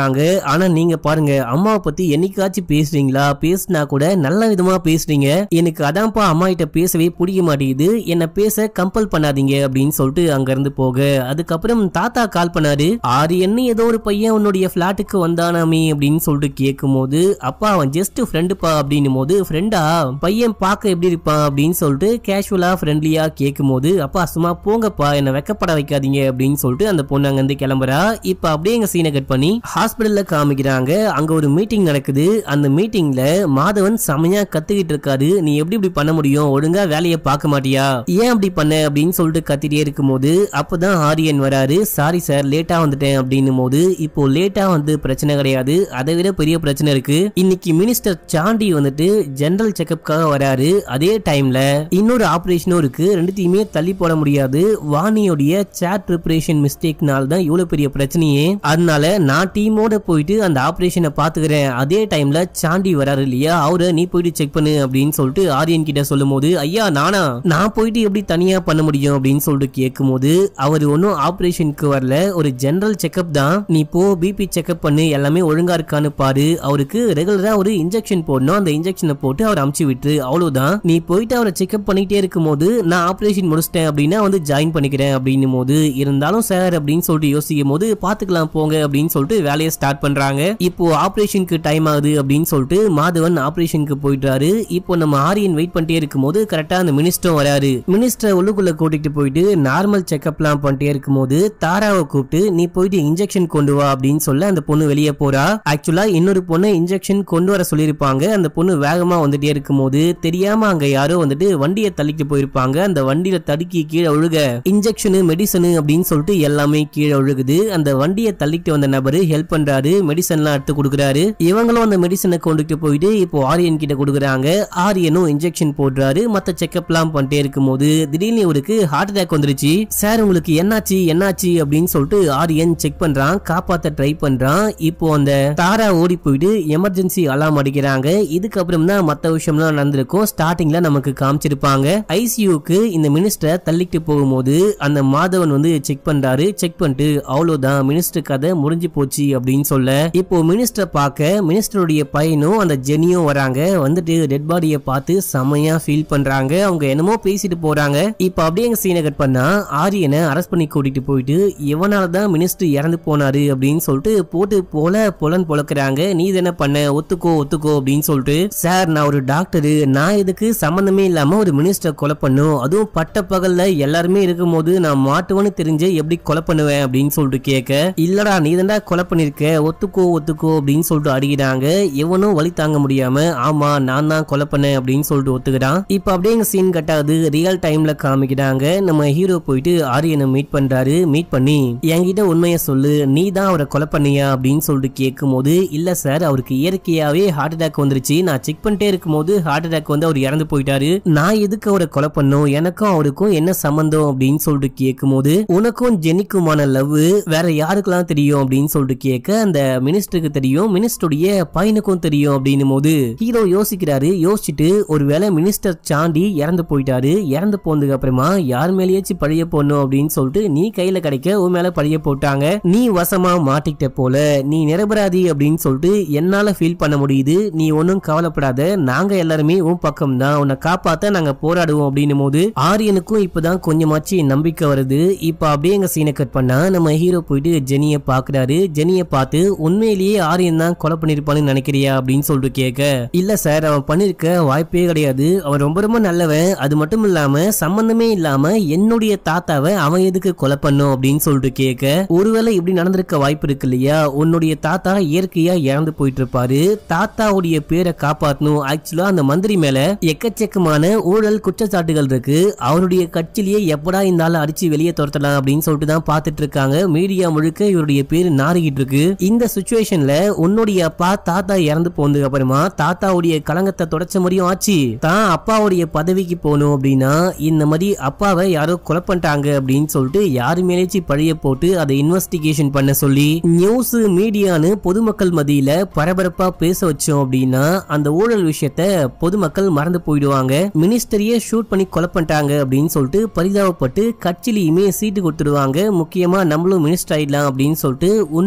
இருக்காங்க ஆனா நீங்க பாருங்க அம்மாவை பத்தி என்னைக்காச்சும் பேசுறீங்களா பேசினா கூட நல்ல விதமா பேசுறீங்க எனக்கு அதான்ப்பா அம்மா கிட்ட பேசவே பிடிக்க மாட்டேங்குது என்ன பேச கம்பல் பண்ணாதீங்க அப்படின்னு சொல்லிட்டு அங்க இருந்து போக அதுக்கப்புறம் தாத்தா கால் பண்ணாரு ஆரியன்னு ஏதோ ஒரு பையன் உன்னுடைய பிளாட்டுக்கு வந்தானாமே அப்படின்னு சொல்லிட்டு கேட்கும் போது அப்பா அவன் ஜஸ்ட் ஃப்ரெண்டுப்பா அப்படின்னும் போது ஃப்ரெண்டா பையன் பார்க்க எப்படி இருப்பான் அப்படின்னு சொல்லிட்டு கேஷுவலா ஃப்ரெண்ட்லியா கேட்கும் போது அப்பா சும்மா போங்கப்பா என்ன வெக்கப்பட வைக்காதீங்க அப்படின்னு சொல்லிட்டு அந்த பொண்ணு அங்க இருந்து கிளம்புறா இப்ப அப்படியே எங்க சீனை கட் பண்ணி ஹாஸ்பிடல்ல காமிக்கிறாங்க அங்க ஒரு மீட்டிங் நடக்குது அந்த மீட்டிங்ல மாதவன் செமையா கத்துக்கிட்டு இருக்காரு நீ எப்படி இப்படி பண்ண முடியும் ஒழுங்கா வேலையை பார்க்க மாட்டியா ஏன் அப்படி பண்ண அப்படின்னு சொல்லிட்டு கத்திட்டே இருக்கும்போது அப்பதான் ஆரியன் வராரு சாரி சார் லேட்டா வந்துட்டேன் அப்படின்னும் போது இப்போ லேட்டா வந்து பிரச்சனை கிடையாது அதை விட பெரிய பிரச்சனை இருக்கு இன்னைக்கு மினிஸ்டர் சாண்டி வந்துட்டு ஜெனரல் செக்கப்காக வராரு அதே டைம்ல இன்னொரு ஆபரேஷனும் இருக்கு ரெண்டுத்தையுமே தள்ளி போட முடியாது வாணியோடைய சேட் ப்ரிப்பரேஷன் மிஸ்டேக்னால தான் இவ்வளவு பெரிய பிரச்சனையே அதனால நான் டீமோட போயிட்டு அந்த ஆபரேஷனை பாத்துக்கிறேன் அதே டைம்ல சாண்டி வராரு இல்லையா அவரை நீ போயிட்டு செக் பண்ணு அப்படின்னு சொல்லிட்டு ஆரியன் கிட்ட சொல்லும் போது ஐயா நானா நான் போயிட்டு எப்படி தனியா பண்ண முடியும் அப்படின்னு சொல்லிட்டு கேட்கும் போது அவர் ஒன்னும் ஆபரேஷனுக்கு வரல ஒரு ஜெனரல் செக்அப் தான் நீ போ பிபி செக்அப் பண்ணு எல்லாமே ஒழுங்கா இருக்கான்னு பாரு அவருக்கு ரெகுலரா ஒரு இன்ஜெக்ஷன் போடணும் அந்த இன்ஜெக்ஷனை போட்டு அவர் அமுச்சு விட்டு அவ்வளவுதான் நீ போயிட்டு அவரை செக்அப் பண்ணிட்டே இருக்கும் போது நான் ஆபரேஷன் முடிச்சிட்டேன் அப்படின்னா வந்து ஜாயின் பண்ணிக்கிறேன் அப்படின்னும் போது இருந்தாலும் சார் அப்படின்னு சொல்லிட்டு யோசிக்கும் போது பாத்துக்கலாம் போங்க அப்படின்னு சொல்லிட்டு வேலையை ஸ்டார்ட் பண்றாங்க இப்போ ஆபரேஷனுக்கு டைம் ஆகுது அப்படின்னு சொல்லிட்டு மாதவன் ஆபரேஷனுக்கு போயிட்டாரு இப்போ நம்ம ஆரியன் வெயிட் பண்ணிட்டே இருக்கும்போது கரெக்டா அந்த மினிஸ்டரும் வராரு மினிஸ்டர் உள்ளுக்குள்ள கூட்டிட்டு போயிட்டு நார்மல் செக்அப்லாம் பண்ணிட்டே இருக்கும்போது தாராவை கூப்பிட்டு நீ போயிட்டு இன்ஜெக்ஷன் கொண்டு வா அப்படின்னு சொல்ல அந்த பொண்ணு வெளியே போறா ஆக்சுவலா இன்னொரு பொண்ணு இன்ஜெக்ஷன் கொண்டு வர சொல்லியிருப்பாங்க அந்த பொண்ணு வேகமா வந்துட்டே இருக்கும்போது தெரியாம அங்க யாரோ வந்துட்டு வண்டியை தள்ளிட்டு போயிருப்பாங்க அந்த வண்டியில தடுக்கி கீழே ஒழுக இன்ஜெக்ஷனு மெடிசனு அப்படின்னு சொல்லிட்டு எல்லாமே கீழே ஒழுகுது அந்த வண்டியை தள்ளிட்டு வந்த நபரு ஹெல்ப் பண்றாரு மெடிசன்லாம் எடுத்து கொடுக்குறாரு இவங்களும் அந்த மெடிசனை கொண்டுட்டு போயிட்டு இப்போ ஆரியன் கிட்ட கொடுக்குறாங்க ஆரியனும் இன்ஜெக்ஷன் போடுறாரு மத்த செக்அப்லாம் பண்ணிட்டே இருக்கும்போது திடீர்னு இவருக்கு ஹார்ட் அட்டாக் வந்துருச்சு சார் உங்களுக்கு என்னாச்சு என்னாச்சு அப்படின்னு சொல்லிட்டு ஆரியன் செக் பண்றான் காப்பாத்த ட்ரை பண்றான் இப்போ அந்த தாரா ஓடி போயிட்டு எமர்ஜென்சி அலாம் அடிக்கிறாங்க இதுக்கப்புறம் தான் மத்த விஷயம்லாம் நடந்திருக்கும் ஸ்டார்டிங்ல நமக்கு காமிச்சிருப்பாங்க ஐசியூக்கு இந்த மினிஸ்டர் தள்ளிட்டு போகும்போது அந்த மாதவன் வந்து செக் பண்றாரு செக் பண்ணிட்டு அவ்வளவுதான் மினிஸ்டர் கதை முடிஞ்சு போச்சு அப்படின்னு சொல்ல இப்போ மினிஸ்டர் பார்க்க மினிஸ்டருடைய பையனும் அந்த ஜெனியும் வராங்க வந்துட்டு டெட் பாடியை பார்த்து செமையா ஃபீல் பண்றாங்க அவங்க என்னமோ பேசிட்டு போறாங்க இப்போ அப்படியே எங்க சீனை கட் பண்ணா ஆரியனை அரெஸ்ட் பண்ணி கூட்டிட்டு போயிட்டு இவனால தான் மினிஸ்டர் இறந்து போனாரு அப்படின்னு சொல்லிட்டு போட்டு போல புலன் பொழக்கிறாங்க நீ என்ன பண்ண ஒத்துக்கோ ஒத்துக்கோ அப்படின்னு சொல்லிட்டு சார் நான் ஒரு டாக்டரு நான் இதுக்கு சம்பந்தமே இல்லாம ஒரு மினிஸ்டர் கொலை பண்ணும் அதுவும் பட்ட பகல்ல எல்லாருமே இருக்கும்போது நான் மாட்டுவன்னு தெரிஞ்சு எப்படி கொலை பண்ணுவேன் அப்படின்னு சொல்லிட்டு கேட்க இல்லடா நீ தான்டா கொலை பண்ணிருக்க ஒத்துக்கோ ஒத்துக்கோ அப்படின்னு சொல்லிட்டு அடிக்கிறாங்க இவனும் வழி தாங்க முடியாம ஆமா நான் தான் கொலை பண்ணேன் அப்படின்னு சொல்லிட்டு ஒத்துக்கிறான் இப்ப அப்படியே எங்க சீன் கட்டாது ரியல் டைம்ல காமிக்கிறாங்க நம்ம ஹீரோ போயிட்டு ஆரியனை மீட் பண்றாரு மீட் பண்ணி என்கிட்ட உண்மையை சொல்லு நீ தான் அவரை கொலை பண்ணியா அப்படின்னு சொல்லிட்டு கேட்கும்போது இல்ல சார் அவருக்கு இயற்கையாவே ஹார்ட் அட்டாக் வந்துருச்சு நான் செக் பண்ணிட்டே இருக்கும்போது ஹார்ட் அட்டாக் வந்து அவர் இறந்து போயிட்டாரு நான் எதுக்கு அவரை கொலை பண்ணும் எனக்கும் அவருக்கும் என்ன சம்பந்தம் அப்படின்னு சொல்லிட்டு கேட்கும்போது உனக்கும் ஜெனிக்குமான லவ் வேற யாருக்கெல்லாம் தெரியும் அப்படின்னு சொல்லிட்டு கேட்க அந்த மினிஸ்டருக்கு தெரியும் மினிஸ்டருடைய பையனுக்கும் தெரியும் அப்படின்னும் போது ஹீரோ யோசிக்கிறாரு யோசிச்சுட்டு ஒருவேளை மினிஸ்டர் சாண்டி இறந்து போயிட்டாரு இறந்து போனதுக்கு அப்புறமா யார் மேலேயாச்சும் பழிய போடணும் அப்படின்னு சொல்லிட்டு நீ கையில கிடைக்க உன் மேல பழிய போட்டாங்க நீ வசமா மாட்டிக்கிட்ட போல நீ நிரபராதி அப்படின்னு சொல்லிட்டு என்னால ஃபீல் பண்ண முடியுது நீ ஒன்னும் கவலைப்படாத நாங்க எல்லாருமே உன் பக்கம் தான் உன்னை காப்பாத்த நாங்க போராடுவோம் அப்படின்னும் போது ஆரியனுக்கும் இப்பதான் கொஞ்சமாச்சு நம்பிக்கை வருது இப்ப அப்படியே எங்க சீனை கட் பண்ணா நம்ம ஹீரோ போயிட்டு ஜெனிய பாக்குறாரு ஜெனிய பார்த்து உண்மையிலேயே ஆரியன் தான் கொலை பண்ணிருப்பான்னு நினைக்கிறியா அப்படின்னு சொல்லிட்டு கேட்க இல்ல சார் அவன் பண்ணிருக்க வாய்ப்பே கிடையாது அவன் ரொம்ப ரொம்ப நல்லவன் அது மட்டும் இல்லாம சம்பந்தமே இல்லாம என்னுடைய தாத்தாவை அவன் எதுக்கு கொலை பண்ணும் அப்படின்னு சொல்லிட்டு கேட்க ஒருவேளை இப்படி நடந்திருக்க வாய்ப்பு இருக்கு இல்லையா உன்னுடைய தாத்தா இயற்கையா இறந்து போயிட்டு இருப்பாரு தாத்தாவுடைய பேரை காப்பாத்தணும் ஆக்சுவலா அந்த மந்திரி மேல எக்கச்சக்கமான ஊழல் குற்றச்சாட்டுகள் இருக்கு அவருடைய கட்சியிலேயே எப்படா இந்த ஆளை அடிச்சு வெளியே துரத்தலாம் அப்படின்னு சொல்லிட்டு தான் பாத்துட்டு இருக்காங்க மீடியா முழுக்க இவருடைய பேரு நாறிக்கிட்டு இருக்கு இந்த சுச்சுவேஷன்ல உன்னுடைய அப்பா தாத்தா இறந்து போனதுக்கு அப்புறமா தாத்தாவுடைய களங்கத்தை தொடச்ச மாதிரியும் ஆச்சு தான் அப்பாவுடைய பதவிக்கு போகணும் அப்படின்னா இந்த மாதிரி அப்பாவை யாரோ கொலை பண்ணிட்டாங்க அப்படின்னு சொல்லிட்டு யாரு மேலேச்சும் பழிய போட்டு அதை இன்வெஸ்டிகேஷன் பண்ண சொல்லி நியூஸ் மீடியான்னு பொதுமக்கள் மத்தியில பரபரப்பா பேச வச்சோம் அப்படின்னா அந்த ஊழல் விஷயத்த பொதுமக்கள் மறந்து போயிடுவாங்க மினிஸ்டரையே ஷூட் பண்ணி கொலை பண்ணிட்டாங்க அப்படின்னு சொல்லிட்டு பரிதாபப்பட்டு கட்சியிலையுமே சீட்டு கொடுத்துடுவாங்க முக்கியமா நம்மளும் மினிஸ்டர் ஆயிடலாம் அப்படின்னு சொல்லிட்டு உன்னுடைய அப்பா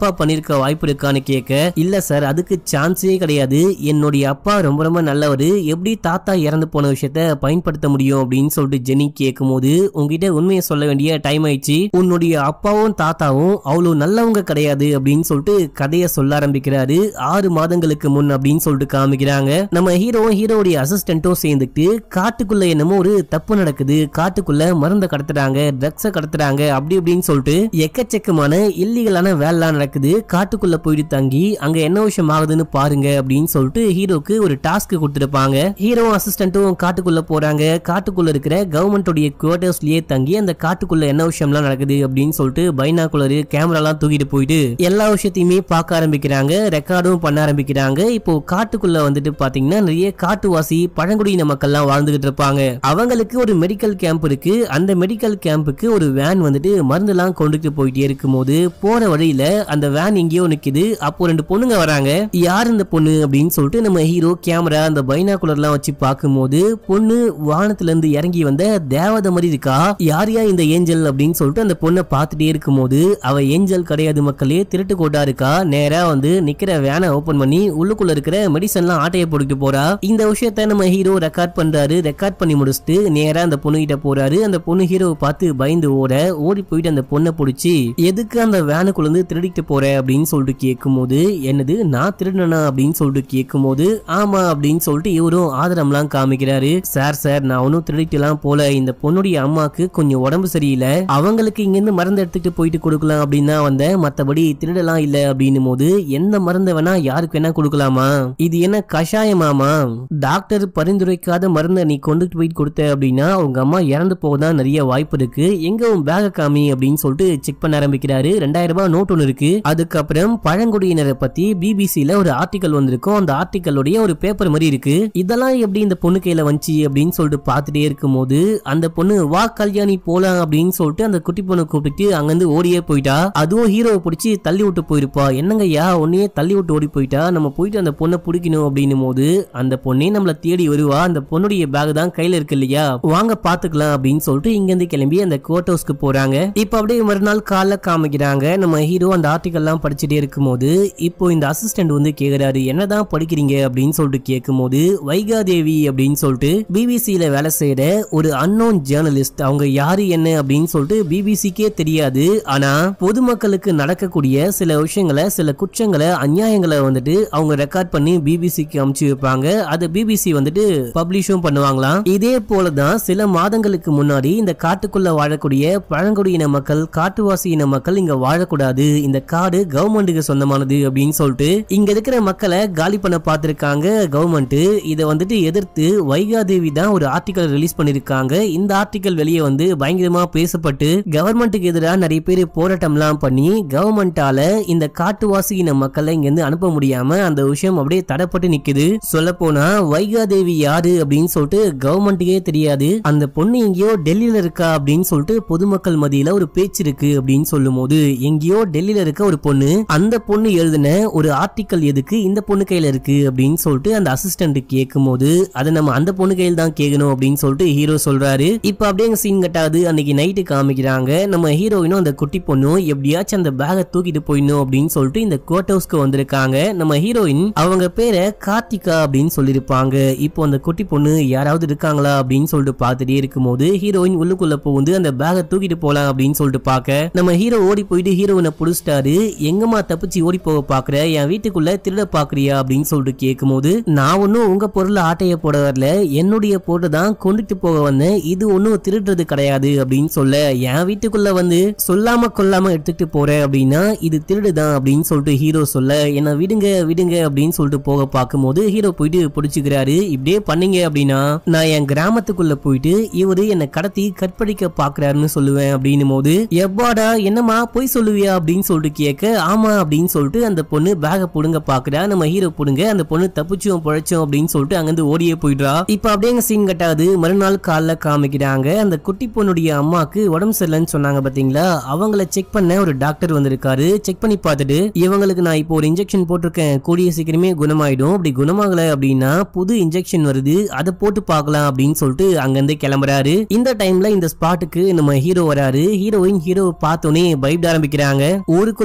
தப்பா பண்ணிருக்க வாய்ப்பு இருக்கான்னு கேட்க இல்ல சார் அதுக்கு சான்ஸே கிடையாது என்னுடைய அப்பா ரொம்ப ரொம்ப நல்லவர் எப்படி தாத்தா இறந்து போன விஷயத்த பயன்படுத்த முடியும் அப்படின்னு சொல்லிட்டு ஜெனி கேட்கும்போது உங்ககிட்ட உண்மையை சொல்ல வேண்டிய டைம் ஆயிடுச்சு உன்னுடைய அப்பாவும் தாத்தாவும் அவ்வளவு நல்லவங்க கிடையாது அப்படின்னு சொல்லிட்டு கதையை சொல்ல ஆரம்பிக்கிறாரு ஆறு மாதங்களுக்கு முன் அப்படின்னு சொல்லிட்டு காமிக்கிறாங்க நம்ம ஹீரோவும் ஹீரோவுடைய அசிஸ்டன்ட்டும் சேர்ந்துட்டு காட்டுக்குள்ள என்னமோ ஒரு தப்பு நடக்குது காட்டுக்குள்ள மருந்த கடத்துறாங்க ட்ரக்ஸ கடத்துறாங்க அப்படி இப்படின்னு சொல்லிட்டு எக்கச்சக்கமான இல்லீகலான வேலைலாம் நடக்குது காட்டுக்குள்ள போயிட்டு தங்கி அங்க என்ன விஷயம் ஆகுதுன்னு பாருங்க அப்படின்னு சொல்லிட்டு ஹீரோக்கு ஒரு டாஸ்க் கொடுத்துருப்பாங்க ஹீரோவும் அசிஸ்டன்ட்டும் காட்டுக்குள்ள போறாங்க காட்டுக்குள்ள இருக்கிற கவர்மெண்டோடைய குவார்டர்ஸ்லயே தங்கி அந்த காட்டுக்குள்ள என்ன விஷயம்லாம் நடக்குது அப்படின்னு சொல்லிட்டு பைனாக்குலரு கேமராலாம் தூக்கிட்டு போயிட்டு எல்லா விஷயத்தையுமே பார்க்க ஆரம்பிக்கிறாங்க ரெக்கார்டும் பண்ண ஆரம்பிக்கிறாங்க இப்போ காட்டுக்குள்ள வந்துட்டு பாத்தீங்கன்னா நிறைய காட்டுவாசி பழங்குடியின மக்கள்லாம் வாழ்ந்துகிட்டு இருப்பாங்க அவங்களுக்கு ஒரு மெடிக்கல் கேம்ப் இருக்கு அந்த மெடிக்கல் கேம்புக்கு ஒரு வேன் வந்துட்டு மருந்தெல்லாம் கொண்டுட்டு போயிட்டே இருக்கும்போது போற வழியில அந்த வேன் எங்கேயோ நிக்குது அப்போ ரெண்டு பொண்ணுங்க வராங்க யார் இந்த பொண்ணு அப்படின்னு சொல்லிட்டு நம்ம ஹீரோ கேமரா அந்த பைனாகுலர்லாம் வச்சு பார்க்கும்போது பொண்ணு வானத்துல இருந்து இறங்கி வந்த தேவதை மாதிரி இருக்கா யார் யா இந்த ஏஞ்சல் அப்படின்னு சொல்லிட்டு அந்த பொண்ணை பார்த்துட்டே இருக்கும்போது அவ ஏஞ்சல் கிடையாது மக்களே திருட்டு கோட்டா இருக்கா நேரா வந்து நிக்கிற வேனை ஓபன் பண்ணி உள்ளுக்குள்ள இருக்கிற மெடிசன்லாம் ஆட்டைய போட்டுட்டு போறா இந்த விஷயத்த நம்ம ஹீரோ ரெக்கார்ட் பண்றாரு ரெக்கார்ட் பண்ணி முடிச்சுட்டு நேரா அந்த பொண்ணு கிட்ட போறாரு அந்த பொண்ணு ஹீரோவை பார்த்து பயந்து ஓட ஓடி போயிட்டு அந்த பொண்ணை பிடிச்சி எதுக்கு அந்த வேனுக்குள்ள இருந்து திருடிட்டு போற அப்படின்னு சொல்லிட்டு கேட்கும்போது என்னது நான் திருடனா அப்படின்னு சொல்லிட்டு கேட்கும்போது ஆமா அப்படின்னு சொல்லிட்டு இவரும் ஆதரம்லாம் காமிக்கிறாரு சார் சார் நான் ஒன்னும் திருடிட்டுலாம் போல இந்த பொண்ணுடைய அம்மாக்கு கொஞ்சம் உடம்பு சரியில்லை அவங்களுக்கு இங்க இருந்து மருந்து எடுத்துட்டு போயிட்டு கொடுக்கலாம் அப்படின்னு தான் வந்தேன் மத்தபடி திருடலாம் இல்ல அப்படின்னும் போது எந்த மருந்தை வேணா யாருக்கு வேணா கொடுக்கலாமா இது என்ன கஷாயமாமா டாக்டர் பரிந்துரைக்காத மருந்தை நீ கொண்டுட்டு போயிட்டு கொடுத்த அப்படின்னா உங்க அம்மா இறந்து போகதான் நிறைய வாய்ப்பு இருக்கு எங்க உன் பேக காமி அப்படின்னு சொல்லிட்டு செக் பண்ண ஆரம்பிக்கிறாரு ரெண்டாயிரம் ரூபாய் நோட் ஒன்று இருக்கு அதுக்கப்புறம் பழங்குடியினரை பத்தி பிபிசில ஒரு ஆர்டிக்கல் வந்திருக்கும் அந்த ஆர்டிக்கலுடைய ஒரு பேப்பர் மாதிரி இருக்கு இதெல்லாம் எப்படி இந்த பொண்ணு கையில வந்துச்சு அப்படின்னு சொல்லிட்டு பார்த்துட்டே இருக்கும்போது அந்த பொண்ணு வா கல்யாணி போலாம் அப்படின்னு சொல்லிட்டு அந்த குட்டி பொண்ணு கூப்பிட்டு அங்கிருந்து ஓடியே போயிட்டா அதுவும் ஹீரோவை பிடிச்சி தள்ளி விட்டு போயிருப்பா என்னங்கய்யா உன்னையே தள்ளி விட்டு ஓடி போயிட்டா நம்ம போயிட்டு அந்த பொண்ணை பிடிக்கணும் அப்படின்னும் போது அந்த பொண்ணே நம்மள தேடி வருவா அந்த பொண்ணுடைய பேக் தான் கையில இருக்கு இல்லையா வாங்க பாத்துக்கலாம் அப்படின்னு சொல்லிட்டு இங்க இருந்து கிளம்பி அந்த கோர்ட் ஹவுஸ்க்கு போறாங்க இப்ப அப்படியே மறுநாள் காலைல காமிக்கிறாங்க நம்ம ஹீரோ அந்த ஆர்டிகல் எல்லாம் படிச்சுட்டே இருக்கும்போது இப்போ இந்த அசிஸ்டன்ட் வந்து கேக்குறாரு என்னதான் படிக்கிறீங்க அப்படின்னு சொல்லிட்டு கேட்கும்போது வைகாதேவி அப்படின்னு சொல்லிட்டு பிபிசியில வேலை செய்யற ஒரு அன்னோன் ஜேர்னலிஸ்ட் அவங்க யாரு என்ன அப்படின்னு சொல்லிட்டு பிபிசிக்கே தெரியாது ஆனா பொதுமக்களுக்கு நடக்கக்கூடிய சில விஷயங்களை சில குற்றங்களை அநியாயங்களை வந்துட்டு அவங்க ரெக்கார்ட் பண்ணி பிபிசிக்கு அமுச்சு வைப்பாங்க அதை பிபிசி வந்துட்டு பப்ளிஷும் பண்ணுவாங்களாம் இதே போலதான் சில மாதங்களுக்கு முன்னாடி இந்த காட்டுக்குள்ள வாழக்கூடிய பழங்குடியின மக்கள் காட்டுவாசி இன மக்கள் இங்க வாழக்கூடாது இந்த காடு கவர்மெண்ட்டுக்கு சொந்தமானது அப்படின்னு சொல்லிட்டு இங்க இருக்கிற மக்களை காலி பண்ண பார்த்திருக்காங்க கவர்மெண்ட் இதை வந்துட்டு எதிர்த்து வைகாதேவி தான் ஒரு ஆர்டிக்கல் ரிலீஸ் பண்ணிருக்காங்க இந்த ஆர்டிக்கல் வெளியே வந்து பயங்கரமா பேசப்பட்டு கவர்மெண்ட்டுக்கு எதிராக நிறைய பேர் போராட்டம்லாம் பண்ணி கவர்மெண்டால இந்த காட்டுவாசி இன மக்களை இங்க இருந்து அனுப்ப முடியாம அந்த விஷயம் அப்படியே தடப்பட்டு நிக்குது சொல்ல போனா வைகாதேவி யாரு அப்படின்னு சொல்லிட்டு கவர்மெண்ட்டுக்கே தெரியாது அந்த பொண்ணு எங்கேயோ டெல்லியில இருக்கா அப்படின்னு சொல்லிட்டு பொதுமக்கள் மத்தியில ஒரு பேச்சு இருக்கு அப்படின்னு சொல்லும் போது எங்கேயோ டெல்லியில இருக்க ஒரு பொண்ணு அந்த பொண்ணு எழுதின ஒரு ஆர்டிக்கல் எதுக்கு இந்த பொண்ணு கையில இருக்கு அப்படின்னு சொல்லிட்டு அந்த அசிஸ்டன்ட் கேட்கும் போது அதை நம்ம அந்த பொண்ணு கையில் தான் கேட்கணும் அப்படின்னு சொல்லிட்டு ஹீரோ சொல்றாரு இப்ப அப்படியே அங்க சீன் கட்டாது அன்னைக்கு நைட்டு காமிக்கிறாங்க நம்ம ஹீரோயினும் அந்த குட்டி பொண்ணும் எப்படியாச்சும் அந்த பேகை தூக்கிட்டு போயிடணும் அப்படின்னு சொல்லிட்டு இந்த கோர்ட் ஹவுஸ்க்கு வந்திருக்காங்க நம்ம ஹீரோயின் அவங்க பேரை கார்த்திகா அப்படின்னு சொல்லியிருப்பாங்க இப்போ அந்த குட்டி பொண்ணு யாராவது இருக்காங்களா அப்படின்னு சொல்லிட்டு பார்த்துட்டே இருக்கும்போது ஹீரோயின் உள்ளுக்குள்ள புகுந்து அந்த பேகை தூக்கிட்டு போலாம் அப்படின்னு சொல்லிட்டு பார்க்க நம்ம ஹீரோ ஓடி போயிட்டு ஹீரோயினை புடிச்சிட்டாரு எங்கம்மா தப்பிச்சு ஓடி போக பாக்குற என் வீட்டுக்குள்ள திருட பாக்குறியா அப்படின்னு சொல்லிட்டு கேட்கும்போது நான் ஒன்னும் உங்க பொருளை ஆட்டைய போட வரல என்னுடைய பொருளை தான் கொண்டுட்டு போக வந்தேன் இது ஒன்னும் திருடுறது கிடையாது அப்படின்னு சொல்ல என் வீட்டுக்குள்ள வந்து சொல்லாம கொல்லாம எடுத்துட்டு போற அப்படின்னா இது திருடுதான் அப்படின்னு சொல்லிட்டு ஹீரோ சொல்ல என்ன விடுங்க விடுங்க அப்படின்னு சொல்லிட்டு போக பார்க்கும்போது ஹீரோ போயிட்டு பிடிச்சுக்கிறாரு இப்படியே பண்ணீங்க அப்படின்னா நான் என் கிராமத்துக்குள்ள போயிட்டு இவரு என்னை கடத்தி கற்பழிக்க பாக்குறாருன்னு சொல்லுவேன் அப்படின்னும் போது எப்பாடா என்னம்மா போய் சொல்லுவியா அப்படின்னு சொல்லிட்டு கேட்க ஆமா அப்படின்னு சொல்லிட்டு அந்த பொண்ணு பேக புடுங்க பாக்குறா நம்ம ஹீரோ புடுங்க அந்த பொண்ணு தப்பிச்சோம் பொழைச்சோம் அப்படின்னு சொல்லிட்டு அங்கிருந்து ஓடியே போயிடுறா இப்ப அப்படியே அங்க சீன் கட்டாது மறுநாள் காலைல காமிக்கிறாங்க அந்த குட்டி பொண்ணுடைய அம்மாக்கு உடம்பு சரியில்லைன்னு சொன்னாங்க பாத்தீங்களா அவங்கள செக் பண்ண ஒரு டாக்டர் வந்திருக்காரு செக் பண்ணி பார்த்துட்டு இவங்களுக்கு நான் இப்போ ஒரு இன்ஜெக்ஷன் போட்டிருக்கேன் கூடிய சீக்கிரமே குணமாயிடும் அப்படி குணமாகல அப்படின்னா புது இன்ஜெக்ஷன் வருது அதை போட்டு பார்க்கலாம் அப்படின்னு சொல்லிட்டு அங்கிருந்து கிளம்புறாரு இந்த டைம்ல இந்த ஸ்பாட்டுக்கு நம்ம ஹீரோ வராரு ஹீரோயின் ஹீரோ பார்த்தோன்னே பயப்பட ஆரம்பிக்கிறாங்க ஊருக்குள்ள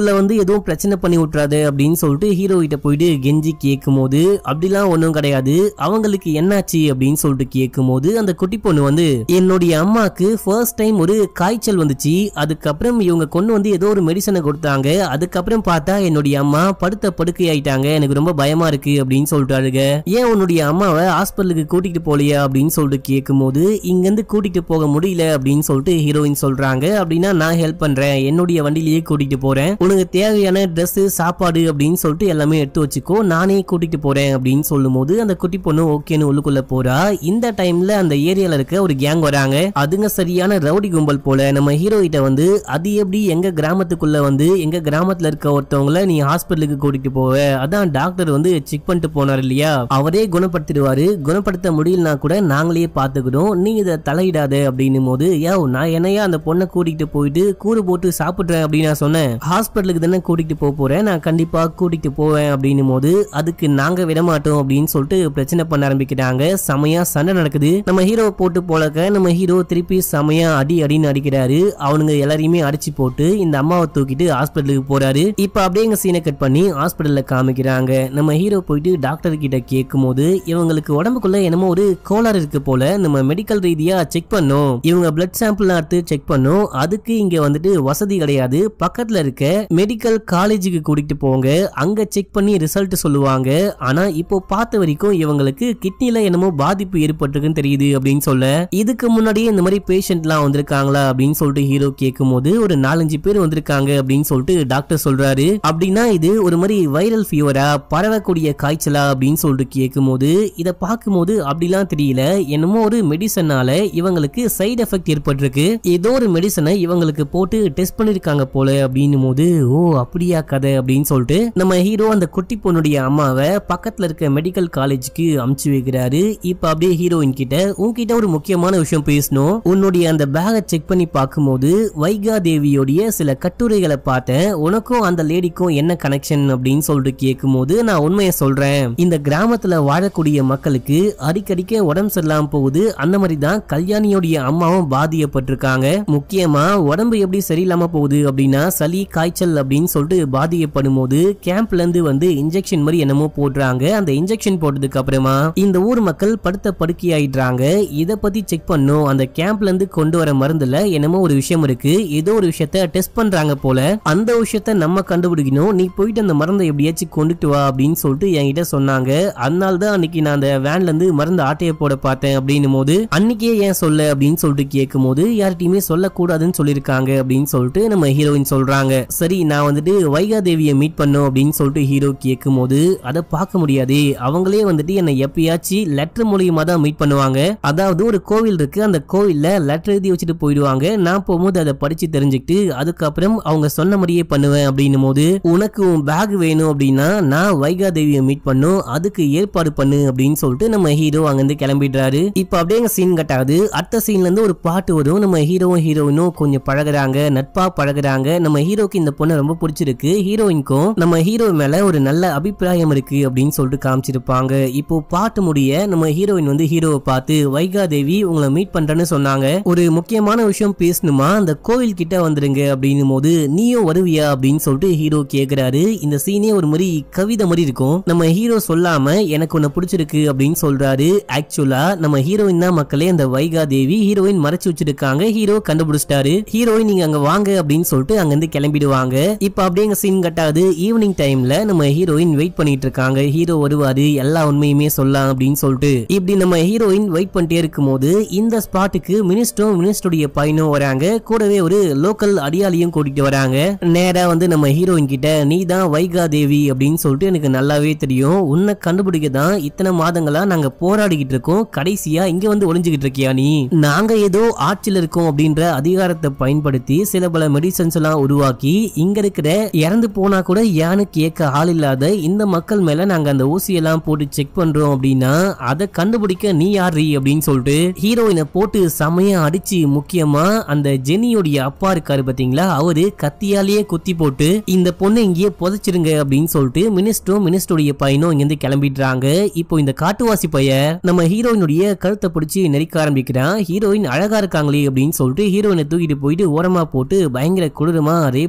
ஊருக்குள்ள வந்து எதுவும் பிரச்சனை பண்ணி விட்டுறாது அப்படின்னு சொல்லிட்டு ஹீரோ கிட்ட போயிட்டு கெஞ்சி கேட்கும் போது அப்படிலாம் ஒன்றும் கிடையாது அவங்களுக்கு என்னாச்சு அப்படின்னு சொல்லிட்டு கேட்கும் போது அந்த குட்டி பொண்ணு வந்து என்னுடைய அம்மாக்கு ஃபர்ஸ்ட் டைம் ஒரு காய்ச்சல் வந்துச்சு அதுக்கப்புறம் இவங்க கொண்டு வந்து ஏதோ ஒரு மெடிசனை கொடுத்தாங்க அதுக்கப்புறம் பார்த்தா என்னுடைய அம்மா படுத்த படுக்கை ஆயிட்டாங்க எனக்கு ரொம்ப பயமா இருக்கு அப்படின்னு சொல்லிட்டாருங்க ஏன் உன்னுடைய அம்மாவை ஹாஸ்பிட்டலுக்கு கூட்டிட்டு போலியா அப்படின்னு சொல்லிட்டு கேட்கும்போது இங்கிருந்து கூட்டிட்டு போக முடியல அப்படின்னு சொல்லிட்டு ஹீரோயின் சொல்றாங்க அப்படின்னா நான் ஹெல்ப் பண்றேன் என்னுடைய வண்டியிலேயே கூட்டிட்டு போறேன் உனக்கு தேவையான Dress சாப்பாடு அப்படின்னு சொல்லிட்டு எல்லாமே எடுத்து வச்சுக்கோ நானே கூட்டிட்டு போறேன் அப்படின்னு சொல்லும்போது அந்த குட்டி பொண்ணு ஓகேன்னு உள்ளுக்குள்ள போறா இந்த டைம்ல அந்த ஏரியால இருக்க ஒரு கேங் வராங்க அதுங்க சரியான ரவுடி கும்பல் போல நம்ம ஹீரோ கிட்ட வந்து அது எப்படி எங்க கிராமத்துக்குள்ள வந்து எங்க கிராமத்துல இருக்க ஒருத்தவங்கள நீ ஹாஸ்பிட்டலுக்கு கூட்டிட்டு போவ அதான் டாக்டர் வந்து செக் பண்ணிட்டு போனார் இல்லையா அவரே குணப்படுத்திடுவாரு குணப்படுத்த முடியலனா கூட நாங்களே பாத்துக்கிறோம் நீ இதை தலையிடாத அப்படின்னும் போது யோ நான் என்னையா அந்த பொண்ணை கூட்டிட்டு போயிட்டு கூறு போட்டு சாப்பிடுறேன் அப்படின்னு நான் சொன்னேன் ஹாஸ்பிட்டலுக்கு தானே கூட்டிட்டு போக போறேன் நான் கண்டிப்பா கூட்டிட்டு போவேன் அப்படின்னும் போது அதுக்கு நாங்க விடமாட்டோம் அப்படின்னு சொல்லிட்டு பிரச்சனை பண்ண ஆரம்பிக்கிறாங்க செமையா சண்டை நடக்குது நம்ம ஹீரோ போட்டு போலக்க நம்ம ஹீரோ திருப்பி செமையா அடி அடின்னு அடிக்கிறாரு அவனுங்க எல்லாரையுமே அடிச்சு போட்டு இந்த அம்மாவை தூக்கிட்டு ஹாஸ்பிட்டலுக்கு போறாரு இப்ப அப்படியே எங்க சீனை கட் பண்ணி ஹாஸ்பிட்டல்ல காமிக்கிறாங்க நம்ம ஹீரோ போயிட்டு டாக்டர் கிட்ட கேட்கும் போது இவங்களுக்கு உடம்புக்குள்ள என்னமோ ஒரு கோளாறு இருக்கு போல நம்ம மெடிக்கல் ரீதியா செக் பண்ணோம் இவங்க பிளட் சாம்பிள் எடுத்து செக் பண்ணோம் அதுக்கு இங்க வந்துட்டு வசதி கிடையாது பக்கத்துல இருக்க மெடிக்கல் காலேஜுக்கு கூட்டிட்டு போங்க அங்க செக் பண்ணி ரிசல்ட் சொல்லுவாங்க ஆனா இப்போ பார்த்த வரைக்கும் இவங்களுக்கு கிட்னில என்னமோ பாதிப்பு ஏற்பட்டிருக்குன்னு தெரியுது அப்படின்னு சொல்ல இதுக்கு முன்னாடியே இந்த மாதிரி பேஷண்ட்லாம் வந்திருக்காங்களா அப்படின்னு சொல்லிட்டு ஹீரோ கேட்கும் போது ஒரு நாலஞ்சு பேர் வந்திருக்காங்க அப்படின்னு சொல்லிட்டு டாக்டர் சொல்றாரு அப்படின்னா இது ஒரு மாதிரி வைரல் ஃபீவரா பரவக்கூடிய காய்ச்சலா அப்படின்னு சொல்லிட்டு கேட்கும் போது இதை பார்க்கும்போது அப்படிலாம் தெரியல என்னமோ ஒரு மெடிசனால இவங்களுக்கு சைடு எஃபெக்ட் ஏற்பட்டிருக்கு ஏதோ ஒரு மெடிசனை இவங்களுக்கு போட்டு டெஸ்ட் பண்ணிருக்காங்க போல அப்படின்னும் போது ஓ அப்படியா கதை அப்படின்னு சொல்லிட்டு நம்ம ஹீரோ அந்த குட்டி பொண்ணுடைய அம்மாவை பக்கத்துல இருக்க மெடிக்கல் காலேஜுக்கு அமுச்சு வைக்கிறாரு இப்ப அப்படியே ஹீரோயின் கிட்ட உன்கிட்ட ஒரு முக்கியமான விஷயம் பேசணும் உன்னுடைய அந்த பேகை செக் பண்ணி பார்க்கும்போது வைகா தேவியோடைய சில கட்டுரைகளை பார்த்தேன் உனக்கும் அந்த லேடிக்கும் என்ன கனெக்ஷன் அப்படின்னு சொல்லிட்டு கேட்கும்போது நான் உண்மையை சொல்றேன் இந்த கிராமத்துல வாழக்கூடிய மக்களுக்கு அடிக்கடிக்க உடம்பு சரியில்லாம போகுது அந்த மாதிரி தான் கல்யாணியோடைய அம்மாவும் பாதிக்கப்பட்டிருக்காங்க முக்கியமா உடம்பு எப்படி சரியில்லாம போகுது அப்படின்னா சளி காய்ச்சல் அப்படின்னு சொல்லிட்டு பாதிக்கப்படும் போது கேம்ப்ல இருந்து வந்து இன்ஜெக்ஷன் மாதிரி என்னமோ போடுறாங்க அந்த இன்ஜெக்ஷன் போட்டதுக்கு அப்புறமா இந்த ஊர் மக்கள் படுத்த படுக்கை ஆயிடுறாங்க இத பத்தி செக் பண்ணும் அந்த கேம்ப்ல இருந்து கொண்டு வர மருந்துல என்னமோ ஒரு விஷயம் இருக்கு ஏதோ ஒரு விஷயத்த டெஸ்ட் பண்றாங்க போல அந்த விஷயத்த நம்ம கண்டுபிடிக்கணும் நீ போயிட்டு அந்த மருந்தை எப்படியாச்சும் கொண்டுட்டு வா அப்படின்னு சொல்லிட்டு என்கிட்ட சொன்னாங்க அதனால தான் அன்னைக்கு நான் அந்த வேன்ல இருந்து மருந்து ஆட்டைய போட பார்த்தேன் அப்படின்னும் போது அன்னைக்கே ஏன் சொல்ல அப்படின்னு சொல்லிட்டு கேட்கும் போது யார்கிட்டயுமே சொல்லக்கூடாதுன்னு சொல்லியிருக்காங்க அப்படின்னு சொல்லிட்டு நம்ம ஹீரோயின் சொல்றாங்க சரி நான் வந்துட்டு வைகா தேவியை மீட் பண்ணோம் அப்படின்னு சொல்லிட்டு ஹீரோ கேட்கும் போது அதை பார்க்க முடியாதே அவங்களே வந்துட்டு என்னை எப்பயாச்சும் லெட்டர் மூலியமா தான் மீட் பண்ணுவாங்க அதாவது ஒரு கோவில் இருக்கு அந்த கோவில்ல லெட்டர் எழுதி வச்சுட்டு போயிடுவாங்க நான் போகும்போது அதை படிச்சு தெரிஞ்சுக்கிட்டு அதுக்கப்புறம் அவங்க சொன்ன மாதிரியே பண்ணுவேன் அப்படின்னும் போது உனக்கு உன் பேக் வேணும் அப்படின்னா நான் வைகா தேவியை மீட் பண்ணும் அதுக்கு ஏற்பாடு பண்ணு அப்படின்னு சொல்லிட்டு நம்ம ஹீரோ அங்கிருந்து கிளம்பிடுறாரு இப்ப அப்படியே எங்க சீன் கட்டாது அடுத்த சீன்ல இருந்து ஒரு பாட்டு வரும் நம்ம ஹீரோவும் ஹீரோயினும் கொஞ்சம் பழகுறாங்க நட்பா பழகுறாங்க நம்ம ஹீரோக்கு இந்த பொண்ணு ரொம்ப பிடிச்சிருக்கு ஹீரோயினுக்கும் நம்ம ஹீரோ மேல ஒரு நல்ல அபிப்பிராயம் இருக்கு அப்படின்னு சொல்லிட்டு காமிச்சிருப்பாங்க இப்போ பாட்டு முடிய நம்ம ஹீரோயின் வந்து ஹீரோவை பார்த்து வைகா தேவி உங்களை மீட் பண்றேன்னு சொன்னாங்க ஒரு முக்கியமான விஷயம் பேசணுமா அந்த கோவில் கிட்ட வந்துருங்க அப்படின்னும் போது நீயும் வருவியா அப்படின்னு சொல்லிட்டு ஹீரோ கேக்குறாரு இந்த சீனே ஒரு மாதிரி கவிதை மாதிரி இருக்கும் நம்ம ஹீரோ சொல்லாம எனக்கு உன்னை பிடிச்சிருக்கு அப்படின்னு சொல்றாரு ஆக்சுவலா நம்ம ஹீரோயின் தான் மக்களே அந்த வைகா தேவி ஹீரோயின் மறைச்சு வச்சிருக்காங்க ஹீரோ கண்டுபிடிச்சிட்டாரு ஹீரோயின் நீங்க அங்க வாங்க அப்படின்னு சொல்லிட்டு அங்க இருந்து கிளம்பிடுவாங்க இப்ப அப்படியே எங்க சீன் கட்டாது ஈவினிங் டைம்ல நம்ம ஹீரோயின் வெயிட் பண்ணிட்டு இருக்காங்க ஹீரோ வருவாரு எல்லா உண்மையுமே சொல்லலாம் அப்படின்னு சொல்லிட்டு இப்படி நம்ம ஹீரோயின் வெயிட் பண்ணிட்டே இருக்கும்போது இந்த ஸ்பாட்டுக்கு மினிஸ்டரும் மினிஸ்டருடைய பையனும் வராங்க கூடவே ஒரு லோக்கல் அடியாளியும் கூட்டிட்டு வராங்க நேரா வந்து நம்ம ஹீரோயின் கிட்ட நீ தான் வைகா தேவி அப்படின்னு சொல்லிட்டு எனக்கு நல்லாவே தெரியும் உன்னை கண்டுபிடிக்க தான் இத்தனை மாதங்களா நாங்க போராடிக்கிட்டு இருக்கோம் கடைசியா இங்க வந்து ஒளிஞ்சுக்கிட்டு இருக்கியா நீ நாங்க ஏதோ ஆட்சியில் இருக்கோம் அப்படின்ற அதிகாரத்தை பயன்படுத்தி சில பல மெடிசன்ஸ் எல்லாம் உருவாக்கி இங்க இருக்கிற இறந்து போனா கூட யானு கேட்க ஆள் இல்லாத இந்த மக்கள் மேல நாங்க அந்த ஊசியெல்லாம் போட்டு செக் பண்றோம் அப்படின்னா அதை கண்டுபிடிக்க நீ யாரு அப்படின்னு சொல்லிட்டு ஹீரோயினை போட்டு செமையா அடிச்சு முக்கியமா அந்த ஜெனியோடைய அப்பா இருக்காரு பாத்தீங்களா அவரு கத்தியாலேயே குத்தி போட்டு இந்த பொண்ணை இங்கேயே புதைச்சிருங்க அப்படின்னு சொல்லிட்டு மினிஸ்டரும் மினிஸ்டருடைய பையனும் இங்கிருந்து கிளம்பிடுறாங்க இப்போ இந்த காட்டுவாசி பைய நம்ம ஹீரோயினுடைய கழுத்தை பிடிச்சி நெரிக்க ஆரம்பிக்கிறான் ஹீரோயின் அழகா இருக்காங்களே அப்படின்னு சொல்லிட்டு ஹீரோயினை தூக்கிட்டு போயிட்டு ஓரமா போட்டு பயங்கர கொடூரமா ரேப் பண்றான்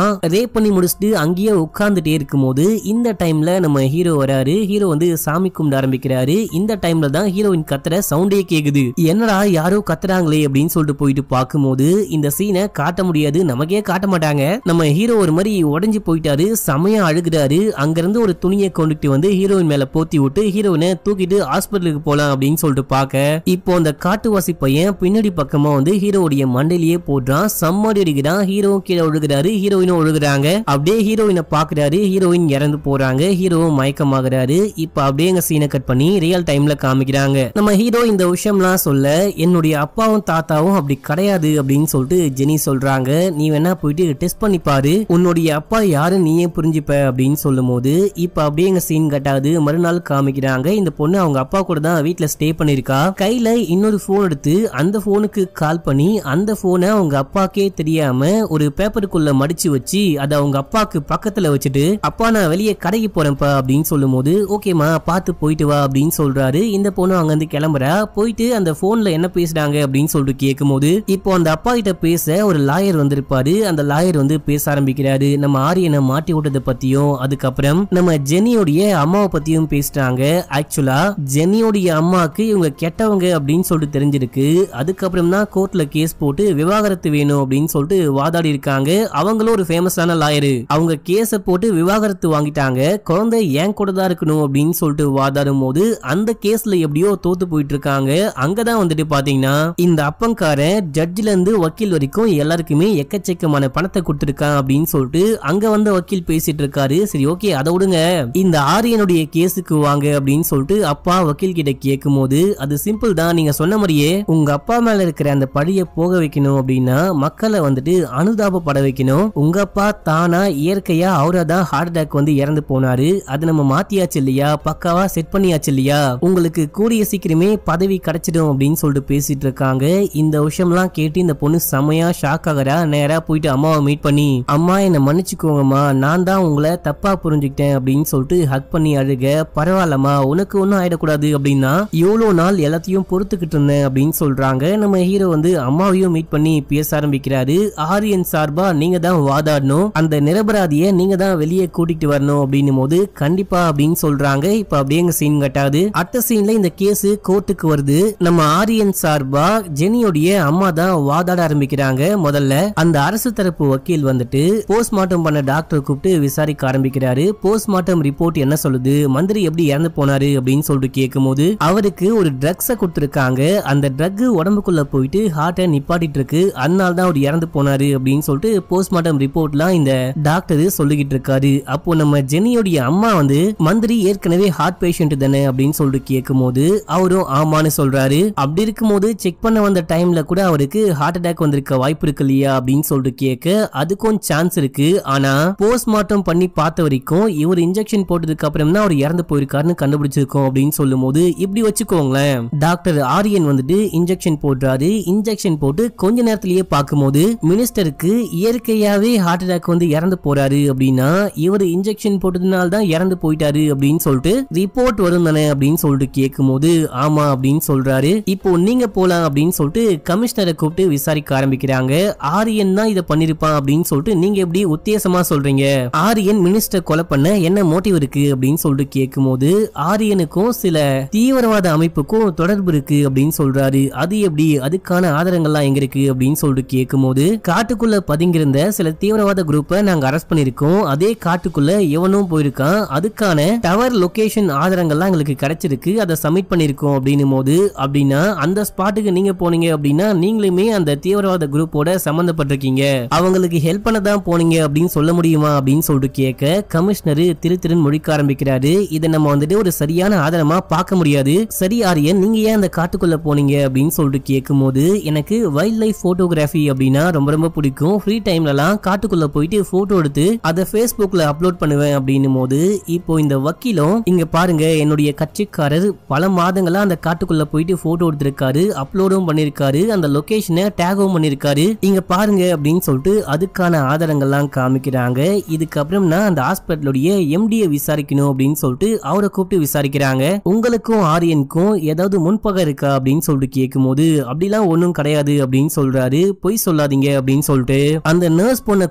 ரேப் பண்ணி முடிச்சுட்டு அங்கேயே உட்கார்ந்துட்டே இருக்கும்போது இந்த டைம்ல நம்ம ஹீரோ வராரு ஹீரோ வந்து சாமி கும்பிட ஆரம்பிக்கிறாரு இந்த டைம்ல தான் ஹீரோயின் கத்துற சவுண்டே கேக்குது என்னடா யாரோ கத்துறாங்களே அப்படின்னு சொல்லிட்டு போயிட்டு பார்க்கும்போது இந்த சீனை காட்ட முடியாது நமக்கே காட்ட மாட்டாங்க நம்ம ஹீரோ ஒரு மாதிரி உடைஞ்சு போயிட்டாரு செமையா அழுகுறாரு அங்கிருந்து ஒரு துணியை கொண்டுட்டு வந்து ஹீரோயின் மேல போத்தி விட்டு ஹீரோயினை தூக்கிட்டு ஹாஸ்பிட்டலுக்கு போலாம் அப்படின்னு சொல்லிட்டு பார்க்க இப்போ அந்த காட்டுவாசி பையன் பின்னாடி பக்கமா வந்து ஹீரோவுடைய மண்டையிலேயே போடுறான் செம்மடி அடிக்கிறான் ஹீரோ கீழே ஒழுகுறாரு ஹீரோயினும் ஒழுகுறாங்க அப்படியே ஹீரோயினை பாக்குறாரு ஹீரோயின் இறந்து போறாங்க ஹீரோவும் மயக்கமாகறாரு இப்ப அப்படியே எங்க சீனை கட் பண்ணி ரியல் டைம்ல காமிக்கிறாங்க நம்ம ஹீரோ இந்த விஷயம்லாம் சொல்ல என்னுடைய அப்பாவும் தாத்தாவும் அப்படி கிடையாது அப்படின்னு சொல்லிட்டு ஜெனி சொல்றாங்க நீ வேணா போயிட்டு டெஸ்ட் பண்ணி பாரு உன்னுடைய அப்பா யாரு நீயே புரிஞ்சுப்ப அப்படின்னு சொல்லும் போது இப்ப அப்படியே எங்க சீன் கட்டாது மறுநாள் காமிக்கிறாங்க இந்த பொண்ணு அவங்க அப்பா கூட தான் வீட்டுல ஸ்டே பண்ணிருக்கா கையில இன்னொரு போன் எடுத்து அந்த போனுக்கு கால் பண்ணி அந்த போனை அவங்க அப்பாக்கே தெரியாம ஒரு பேப்பருக்குள்ள மடிச்சு வச்சு அதை அவங்க அப்பாக்கு பக்கத்துல வச்சுட்டு அப்பா நான் வெளியே கடைக்கு போறேன்ப்பா அப்படின்னு சொல்லும் போது ஓகேமா பார்த்து போயிட்டு வா அப்படின்னு சொல்றாரு இந்த பொண்ணு அங்க இருந்து கிளம்புறா போயிட்டு அந்த போன்ல என்ன பேசுறாங்க அப்படின்னு சொல்லிட்டு கேட்கும் போது இப்போ அந்த அப்பா கிட்ட பேச ஒரு லாயர் வந்திருப்பாரு அந்த லாயர் வந்து பேச ஆரம்பிக்கிறாரு நம்ம ஆரியனை மாட்டி விட்டதை பத்தியும் அதுக்கப்புறம் நம்ம ஜெனியோடைய அம்மாவை பத்தியும் பேசுறாங்க ஆக்சுவலா ஜெனியோடைய அம்மாக்கு இவங்க கெட்டவங்க அப்படின்னு சொல்லிட்டு தெரிஞ்சிருக்கு அதுக்கப்புறம் தான் கோர்ட்ல கேஸ் போட்டு விவாகரத்து வேணும் அப்படின்னு சொல்லிட்டு வாதாடி இருக்காங்க அவங்களும் ஒரு ஃபேமஸான லாயரு அவங்க கேஸ போட்டு விவாகரத்து வாங்கிட்டாங்க குழந்தை ஏன் கூட தான் இருக்கணும் அப்படின்னு சொல்லிட்டு வாதாடும் போது அந்த கேஸ்ல எப்படியோ தோத்து போயிட்டு இருக்காங்க அங்கதான் வந்துட்டு பாத்தீங்கன்னா இந்த அப்பங்காரன் ஜட்ஜில இருந்து வக்கீல் வரைக்கும் எல்லாருக்குமே எக்கச்சக்கமான பணத்தை கொடுத்திருக்கான் அப்படின்னு சொல்லிட்டு அங்க வந்த வக்கீல் பேசிட்டு இருக்காரு சரி ஓகே அதை விடுங்க இந்த ஆரியனுடைய கேஸுக்கு வாங்க அப்படின்னு சொல்லிட்டு அப்பா வக்கீல் கிட்ட கேட்கும் போது அது சிம்பிள் தான் நீங்க சொன்ன மாதிரியே உங்க அப்பா மேல இருக்கிற அந்த பழிய போக வைக்கணும் அப்படின்னா மக்களை வந்துட்டு அனுதாபப்பட வைக்கணும் உங்க அப்பா தானா இயற்கையா அவரா தான் ஹார்ட் அட்டாக் வந்து இறந்து போனாரு அது நம்ம மாத்தியாச்சு இல்லையா பக்காவா செட் பண்ணியாச்சு இல்லையா உங்களுக்கு கூடிய சீக்கிரமே பதவி கிடைச்சிடும் அப்படின்னு சொல்லிட்டு பேசிட்டு இருக்காங்க இந்த விஷயம்லாம் கேட்டு இந்த பொண்ணு செமையா ஷாக் ஆகுறா நேரா போயிட்டு அம்மாவை மீட் பண்ணி அம்மா என்னை மன்னிச்சுக்கோங்கம்மா நான் தான் உங்களை தப்பா புரிஞ்சுக்கிட்டேன் அப்படின்னு சொல்லிட்டு ஹக் பண்ணி அழுக பரவாயில்லம்மா உனக்கு ஒன்றும் ஆயிடக்கூடாது அப்படின்னா எவ்வளோ நாள் எல்லாத்தையும் பொறுத்துக்கிட்டு இருந்தேன் அப்படின்னு சொல்றாங்க நம்ம ஹீரோ வந்து அம்மாவையும் மீட் பண்ணி பேச ஆரம்பிக்கிறாரு ஆரியன் சார்பா நீங்க தான் வாதாடணும் அந்த நிரபராதிய நீங்க தான் வெளியே கூட்டிட்டு வரணும் அப்படின்னும் போது கண்டிப்பா அப்படின்னு சொல்றாங்க இப்ப அப்படியே எங்க சீன் கட்டாது அடுத்த சீன்ல இந்த கேஸ் கோர்ட்டுக்கு வருது நம்ம ஆரியன் சார்பா ஜெனியோடைய அம்மா தான் வாதாட ஆரம்பிக்கிறாங்க முதல்ல அந்த அரசு தரப்பு வக்கீல் வந்துட்டு போஸ்ட்மார்ட்டம் பண்ண டாக்டர் கூப்பிட்டு விசாரிக்க ஆரம்பிக்கிறாரு போஸ்ட்மார்ட்டம் ரிப்போர்ட் என்ன சொல்லுது மந்திரி எப்படி இறந்து போனாரு அப்படின்னு சொல்லிட்டு கேட்கும்போது அவருக்கு ஒரு ட்ரக்ஸ கொடுத்திருக்காங்க அந்த ட்ரக் உடம்புக்குள்ள போயிட்டு ஹார்ட்டை நிப்பாட்டிட்டு இருக்கு அதனால தான் அவர் இறந்து போனாரு அப்படின்னு சொல்லிட்டு போஸ்ட்மார்ட்டம் ரிப்போர்ட்லாம் இந்த டாக்டர் சொல்லிக்கிட்டு இருக்காரு அப்போ நம்ம ஜெனியோடைய அம்மா வந்து மந்திரி ஏற்கனவே ஹார்ட் பேஷண்ட் தானே அப்படின்னு சொல்லிட்டு கேட்கும்போது அவரும் ஆமான்னு சொல்றாரு அப்படி இருக்கும்போது செக் பண்ண வந்த டைம்ல கூட அவருக்கு ஹார்ட் அட்டாக் வந்திருக்க வாய்ப்பு இருக்கு இல்லையா அப்படின்னு சொல்லிட்டு கேட்க அதுக்கும் சான்ஸ் இருக்கு ஆனா போஸ்ட்மார்ட்டம் பண்ணி பார்த்த வரைக்கும் இவர் இன்ஜெக்ஷன் போட்டதுக்கு அப்புறம் தான் அவர் இறந்து போயிருக்காருன்னு கண்டுபிடிச்சிருக்கோம் அப்படின்னு சொல்லும் போது இப்படி வச்சுக்கோங்களேன் டாக்டர் ஆரியன் வந்துட்டு இன்ஜெக்ஷன் போடுறாரு இன்ஜெக்ஷன் போட்டு கொஞ்ச நேரத்திலேயே பார்க்கும்போது மினிஸ்டருக்கு இயற்கையாவே ஹார்ட் அட்டாக் வந்து இறந்து போறாரு அப்படின்னா இவர் இன்ஜெக்ஷன் போட்டதுனால தான் இறந்து போயிட்டாரு அப்படின்னு சொல்லிட்டு ரிப்போர்ட் வரும் தானே அப்படின்னு சொல்லிட்டு கேட்கும்போது ஆமா அப்படின்னு சொல்றாரு இப்போ நீங்க போலாம் அப்படின்னு சொல்லிட்டு கமிஷனரை கூப்பிட்டு விசாரிக்க ஆரம்பிக்கிறாங்க ஆரியன் தான் இதை பண்ணிருப்பான் அப்படின்னு சொல்லிட்டு நீங்க எப்படி உத்தேசமா சொல்றீங்க ஆரியன் மினிஸ்டர் கொலை பண்ண என்ன மோட்டிவ் இருக்கு அப்படின்னு சொல்லிட்டு கேட்கும்போது ஆரியனுக்கும் சில தீவிரவாத அமைப்புக்கும் தொடர்பு இருக்கு அப்படின்னு சொல்றாரு அது எப்படி அதுக்கான ஆதாரங்கள்லாம் எங்க இருக்கு அப்படின்னு சொல்லிட்டு கேட்கும்போது காட்டுக்குள்ள பதுங்கியிருந்த சில தீவிரவாத குரூப்பை நாங்க அரெஸ்ட் பண்ணிருக்கோம் அதே காட்டுக்குள்ள எவனும் போயிருக்கான் அதுக்கான டவர் லொகேஷன் ஆதாரங்கள்லாம் எங்களுக்கு கிடைச்சிருக்கு அதை சப்மிட் பண்ணிருக்கோம் அப்படின்னும் போது அப்படின்னா அந்த ஸ்பாட்டுக்கு நீங்க போனீங்க அப்படின்னா நீங்களுமே அந்த தீவிரவாத குரூப்போட சம்பந்தப்பட்டிருக்கீங்க அவங்களுக்கு ஹெல்ப் பண்ண தான் போனீங்க அப்படின்னு சொல்ல முடியுமா அப்படின்னு சொல்லிட்டு கேட்க கமிஷனர் திரு திருன்னு முழிக்க ஆரம்பிக்கிறாரு இதை நம்ம வந்துட்டு ஒரு சரியான ஆதாரமா பார்க்க முடியாது சரி ஆரியன் நீங்க ஏன் அந்த காட்டுக்குள்ள போனீங்க அப்படின்னு சொல்லிட்டு கேட்கும்போது எனக்கு வைல்ட் லைஃப் போட்டோகிராஃபி அப்படின்னா ரொம்ப ரொம்ப பிடிக்கும் ஃப்ரீ டைம்லலாம் காட்டுக்குள்ள போயிட்டு போட்டோ எடுத்து அதை ஃபேஸ்புக்ல அப்லோட் பண்ணுவேன் அப்படின்னும் போது இப்போ இந்த வக்கீலும் இங்க பாருங்க என்னுடைய கட்சிக்காரர் பல மாதங்களா அந்த காட்டுக்குள்ள போயிட்டு போட்டோ எடுத்திருக்காரு அப்லோடும் பண்ணிருக்காரு அந்த லொகேஷனை டேகும் பண்ணிருக்காரு இங்க பாருங்க அப்படின்னு சொல்லிட்டு அதுக்கான ஆதாரங்கள்லாம் காமிக்கிறாங்க இதுக்கப்புறம் நான் அந்த ஹாஸ்பிட்டலுடைய எம்டியை விசாரிக்கணும் அப்படின்னு சொல்லிட்டு அவரை கூப்பிட்டு விசாரிக்கிறாங்க உங்களுக்கும் ஆரியனுக்கும் ஏதாவது முன்பகை இருக்கா அப்படின்னு சொல்லிட்டு கேட்கும்போது அப்படிலாம் ஒன்றும் கிடையாது அப்படின்னு சொல்றாரு பொய் சொல்லாதீங்க அப்படின்னு சொல்லிட்டு அந்த நர்ஸ் பொண்ணை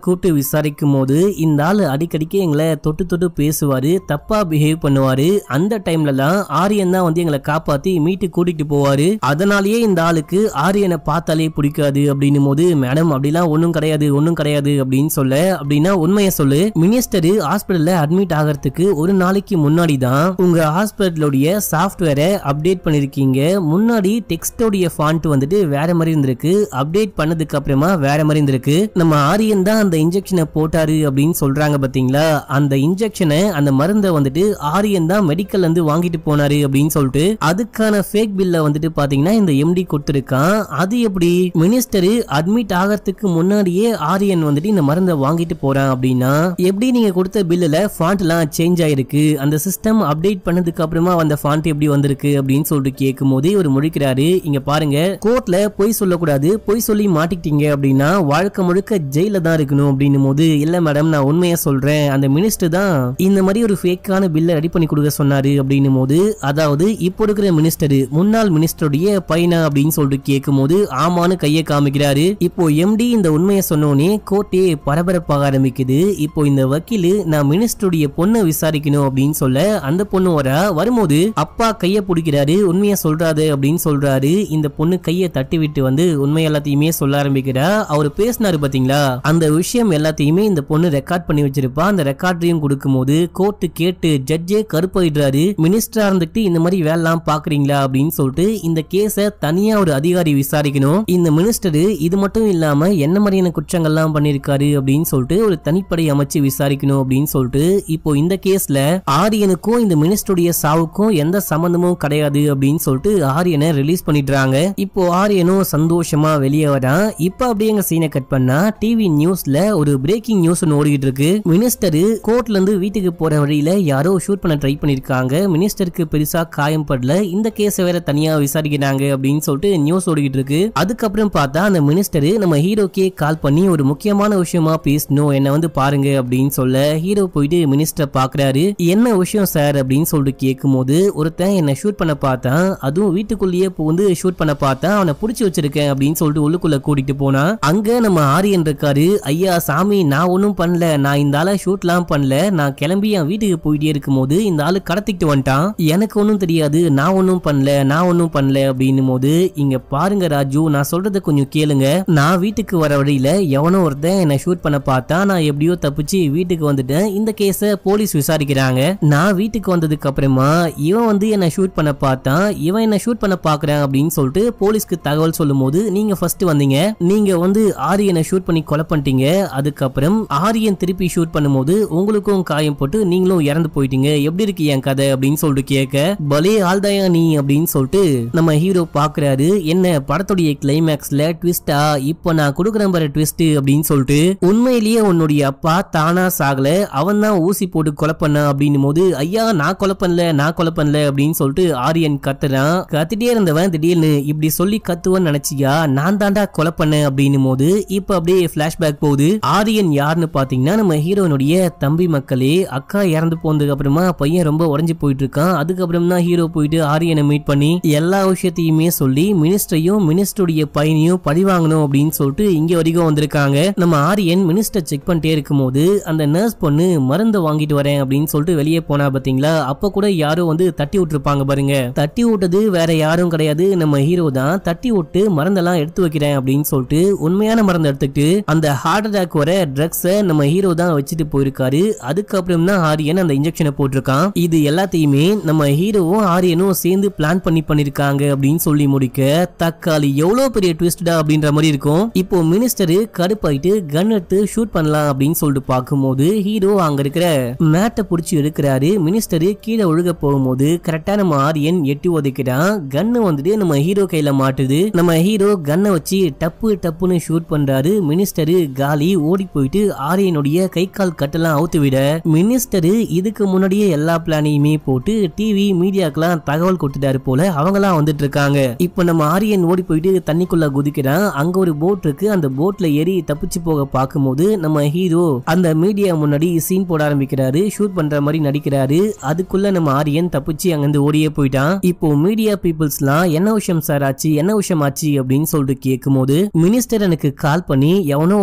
கூப்பிட்டு விசாரிக்கும் போது இந்த ஆள் அடிக்கடிக்கு எங்களை தொட்டு தொட்டு பேசுவாரு தப்பா பிஹேவ் பண்ணுவாரு அந்த டைம்லலாம் ஆரியன் தான் வந்து எங்களை காப்பாத்தி மீட்டு கூட்டிட்டு போவாரு அதனாலேயே இந்த ஆளுக்கு ஆரியனை பார்த்தாலே பிடிக்காது அப்படின்னும் போது மேடம் அப்படிலாம் ஒன்றும் கிடையாது ஒன்றும் கிடையாது அப்படின்னு சொல்ல அப்படின்னா உண்மையை சொல்லு மினிஸ்டர் ஹாஸ்பிட்டல்ல அட்மிட் ஆகிறதுக்கு ஒரு நாளைக்கு முன்னாடி தான் உங்க ஹாஸ்பிட்டலுடைய சாஃப்ட்வேரை அப்டேட் பண்ணிருக்கீங்க முன்னாடி டெக்ஸ்டோடைய ஃபாண்ட் வந்துட்டு வேற மாதிரி இருந்திருக்கு அப்டேட் பண்ணதுக்கு அப்புறமா வேற மாதிரி இருந்திருக்கு நம்ம ஆரியன் தான் அந்த இன்ஜெக்ஷனை போட்டாரு அப்படின்னு சொல்றாங்க பாத்தீங்களா அந்த இன்ஜெக்ஷனை அந்த மருந்தை வந்துட்டு ஆரியன் தான் மெடிக்கல்ல இருந்து வாங்கிட்டு போனாரு அப்படின்னு சொல்லிட்டு அதுக்கான ஃபேக் பில்ல வந்துட்டு பாத்தீங்கன்னா இந்த எம்டி கொடுத்திருக்கான் அது எப்படி மினிஸ்டர் அட்மிட் ஆகிறதுக்கு முன்னாடியே ஆரியன் வந்துட்டு இந்த மருந்தை வாங்கிட்டு போறான் அப்படின்னா எப்படி நீங்க கொடுத்த பில்லுல ஃபாண்ட் எல்லாம் சேஞ்ச் ஆயிருக்கு அந்த சிஸ்டம் அப்டேட் பண்ணதுக்கு அப்புறமா வந்த ஃபாண்ட் எப்படி வந்திருக்கு அப்படின்னு சொல்லிட்டு கேட்கும் போது இவர் முழிக்கிறாரு இங்க பாருங்க கோர்ட்ல பொய் சொல்லக்கூடாது பொய் சொல்லி மாட்டிக்கிட்டீங்க அப்படின்னா வாழ்க்கை முழுக்க ஜெயில தான் இருக்கணும் அப்படின்னும் போது இல்ல மேடம் நான் உண்மையா சொல்றேன் அந்த மினிஸ்டர் தான் இந்த மாதிரி ஒரு ஃபேக்கான பில்லை ரெடி பண்ணி கொடுக்க சொன்னாரு அப்படின்னும் போது அதாவது இப்போ இருக்கிற மினிஸ்டர் முன்னாள் மினிஸ்டருடைய பையனா அப்படின்னு சொல்லிட்டு கேட்கும் போது ஆமான்னு கையை காமிக்கிறாரு இப்போ எம்டி இந்த உண்மையை சொன்னோனே கோர்ட்டே பரபரப்பாக ஆரம்பிக்குது இப்போ இந்த வக்கீல் நான் மினிஸ்டருடைய பொண்ணை விசாரிக்கணும் அப்படின்னு சொல்ல அந்த பொண்ணு வர வரும்போது அப்பா கைய பிடிக்கிறாரு உண்மையை சொல்றாரு அப்படின்னு சொல்றாரு இந்த பொண்ணு கையை தட்டி விட்டு வந்து உண்மை எல்லாத்தையுமே சொல்ல ஆரம்பிக்கிறா அவர் பேசினாரு பாத்தீங்களா அந்த விஷயம் எல்லாத்தையுமே இந்த பொண்ணு ரெக்கார்ட் பண்ணி வச்சிருப்பா அந்த ரெக்கார்டையும் கொடுக்கும்போது கோர்ட்டு கேட்டு ஜட்ஜே கருப்பாயிடுறாரு மினிஸ்டரா இருந்துட்டு இந்த மாதிரி வேலைலாம் பாக்குறீங்களா அப்படின்னு சொல்லிட்டு இந்த கேஸ தனியா ஒரு அதிகாரி விசாரிக்கணும் இந்த மினிஸ்டர் இது மட்டும் இல்லாம என்ன மாதிரியான குற்றங்கள்லாம் பண்ணிருக்காரு அப்படின்னு சொல்லிட்டு ஒரு தனிப்படை அமைச்சு விசாரிக்கணும் அப்படின்னு சொல்லிட்டு இப்போ இந்த கேஸ்ல ஆரியனுக்கும் இந்த மினிஸ்டருடைய சாவுக்கும் எந்த சம்பந்தமும் கிடையாது அப்படின்னு சொல்லிட்டு ஆரியனை ரிலீஸ் பண்ணிடுறாங்க இப்போ ஆரியனும் சந்தோஷமா வெளியே வரான் இப்போ அப்படியே எங்க சீனை கட் பண்ணா டிவி நியூஸ்ல ஒரு பிரேக்கிங் நியூஸ் ஒன்று ஓடிட்டு இருக்கு மினிஸ்டர் கோர்ட்ல இருந்து வீட்டுக்கு போற வழியில யாரோ ஷூட் பண்ண ட்ரை பண்ணிருக்காங்க மினிஸ்டருக்கு பெருசா காயம் படல இந்த கேஸை வேற தனியா விசாரிக்கிறாங்க அப்படின்னு சொல்லிட்டு நியூஸ் ஓடிக்கிட்டு இருக்கு அதுக்கப்புறம் பார்த்தா அந்த மினிஸ்டர் நம்ம ஹீரோக்கே கால் பண்ணி ஒரு முக்கியமான விஷயமா பேசணும் என்ன வந்து பாருங்க அப்படின்னு சொல்ல ஹீரோ போயிட்டு மினிஸ்டர் பாக்குறாரு என்ன விஷயம் சார் அப்படின்னு சொல்லிட்டு கேட்கும்போது ஒருத்தன் என்ன ஷூட் பண்ண பார்த்தான் அதுவும் வீட்டுக்குள்ளேயே புகுந்து ஷூட் பண்ண பார்த்தான் அவனை புடிச்சு வச்சிருக்கேன் அப்படின்னு சொல்லிட்டு உள்ளுக்குள்ள கூட்டிட்டு போனா அங்க நம்ம ஆரியன் இருக்காரு ஐயா சாமி நான் ஒன்றும் பண்ணல நான் இந்த ஆளை ஷூட்லாம் பண்ணல நான் கிளம்பி என் வீட்டுக்கு போயிட்டே இருக்கும்போது இந்த ஆளு கடத்திட்டு வந்துட்டான் எனக்கு ஒன்றும் தெரியாது நான் ஒன்றும் பண்ணல நான் ஒன்றும் பண்ணல அப்படின்னும் போது இங்க பாருங்க ராஜு நான் சொல்றத கொஞ்சம் கேளுங்க நான் வீட்டுக்கு வர வழியில எவனோ ஒருத்தன் என்னை ஷூட் பண்ண பார்த்தா நான் எப்படியோ தப்பிச்சு வீட்டுக்கு வந்துட்டேன் இந்த கேஸை போலீஸ் விசாரிக்கிறாங்க நான் வீட்டுக்கு வந்ததுக்கு அப்புறமா இவன் வந்து என்னை ஷூட் பண்ண பார்த்தான் இவன் என்ன ஷூட் பண்ண பாக்குறான் அப்படின்னு சொல்லிட்டு போலீஸ்க்கு தகவல் சொல்லும் போது நீங்க ஃபர்ஸ்ட் வந்தீங்க நீங்க வந்து ஆரியனை ஷூட் பண்ணி கொலை பண்ணிட்டீங்க அதுக்கப்புறம் ஆரியன் திருப்பி ஷூட் பண்ணும்போது உங்களுக்கும் காயம் போட்டு நீங்களும் இறந்து போயிட்டீங்க எப்படி இருக்கு என் கதை அப்படின்னு சொல்லிட்டு கேட்க பலே ஆள்தாயா நீ அப்படின்னு சொல்லிட்டு நம்ம ஹீரோ பாக்குறாரு என்ன படத்துடைய கிளைமேக்ஸ்ல ட்விஸ்டா இப்போ நான் கொடுக்குறேன் பாரு ட்விஸ்ட் அப்படின்னு சொல்லிட்டு உண்மையிலேயே உன்னுடைய அப்பா தானா சாகல அவன் தான் ஊசி போட்டு கொலை பண்ண அப்படின்னும் போது ஐயா நான் கொலை பண்ணல நான் கொலை பண்ணல அப்படின்னு சொல்லிட்டு ஆரியன் கத்துறான் கத்திட்டே இருந்தவன் திடீர்னு இப்படி சொல்லி கத்துவன்னு நினைச்சியா நான் தாண்டா கொலை பண்ணேன் அப்படின்னும் போது இப்ப அப்படியே பிளாஷ்பேக் போகுது ஆரியன் யாருன்னு பாத்தீங்கன்னா நம்ம ஹீரோனுடைய தம்பி மக்களே அக்கா இறந்து போனதுக்கு அப்புறமா பையன் ரொம்ப உடஞ்சு போயிட்டு இருக்கான் அதுக்கப்புறம் தான் ஹீரோ போயிட்டு ஆரியனை மீட் பண்ணி எல்லா விஷயத்தையுமே சொல்லி மினிஸ்டரையும் மினிஸ்டருடைய பையனையும் பழி வாங்கணும் அப்படின்னு சொல்லிட்டு இங்க வரைக்கும் வந்திருக்காங்க நம்ம ஆரியன் மினிஸ்டர் செக் பண்ணிட்டே இருக்கும்போது அந்த நர்ஸ் பொண்ணு மருந்தை வாங்கிட்டு வரேன் அப்படின்னு சொல்லிட்டு வெளியே போனா பாத்தீங்களா அப்ப கூட யாரோ வந்து தட்டி விட்டுருப்பாங்க பாருங்க தட்டி விட்டது வேற யாரும் கிடையாது நம்ம ஹீரோ தான் தட்டி விட்டு மருந்தெல்லாம் எடுத்து வைக்கிறேன் அப்படின்னு சொல்லிட்டு உண்மையான மருந்து எடுத்துக்கிட்டு அந்த ஹார்ட் அட்டாக் வர ட்ரக்ஸை நம்ம ஹீரோ தான் வச்சுட்டு போயிருக்காரு அதுக்கப்புறம் தான் ஆரியன் அந்த இன்ஜெக்ஷனை போட்டிருக்கான் இது எல்லாத்தையுமே நம்ம ஹீரோவும் ஆரியனும் சேர்ந்து பிளான் பண்ணி பண்ணிருக்காங்க அப்படின்னு சொல்லி முடிக்க தக்காளி எவ்வளவு பெரிய ட்விஸ்டா அப்படின்ற மாதிரி இருக்கும் இப்போ மினிஸ்டர் கடுப்பாயிட்டு கன் எடுத்து ஷூட் பண்ணலாம் அப்படின்னு சொல்லிட்டு பார்க்கும்போது ஹீரோ அங்க இருக்கிற மேட்டை புடிச்சு எடுக்கிறாரு மினிஸ்டர் கீழே ஒழுக போகும்போது கரெக்டா நம்ம ஆரியன் எட்டி ஒதுக்கிறான் கன்னு வந்துட்டு நம்ம ஹீரோ கையில மாட்டுது நம்ம ஹீரோ கன்னை வச்சு டப்பு டப்புன்னு ஷூட் பண்றாரு மினிஸ்டர் காலி ஓடி போயிட்டு ஆரியனுடைய கை கால் கட்டெல்லாம் அவுத்து விட மினிஸ்டர் இதுக்கு முன்னாடியே எல்லா பிளானையுமே போட்டு டிவி மீடியாக்கெல்லாம் தகவல் கொடுத்துட்டாரு போல அவங்கலாம் வந்துட்டு இருக்காங்க இப்போ நம்ம ஆரியன் ஓடி போயிட்டு தண்ணிக்குள்ள குதிக்கிறான் அங்க ஒரு போட் இருக்கு அந்த போட்ல ஏறி தப்பிச்சு போக பார்க்கும்போது நம்ம ஹீரோ அந்த மீடியா முன்னாடி சீன் போட ஆரம்பிக்கிறாரு ஷூட் பண்ற மாதிரி நடிக்கிறாரு அதுக்குள்ள நம்ம ஆரியன் தப்பிச்சு அங்கிருந்து ஓடியே போயிட்டான் இப்போ மீடியா பீப்புள்ஸ்லாம் என்ன விஷயம் சார் ஆச்சு என்ன விஷயம் ஆச்சு அப்படின்னு சொல்லிட்டு கேட்கும்போது மினிஸ்டர் எனக்கு கால் பண்ணி எவனோ ஒருத்தன் என்ன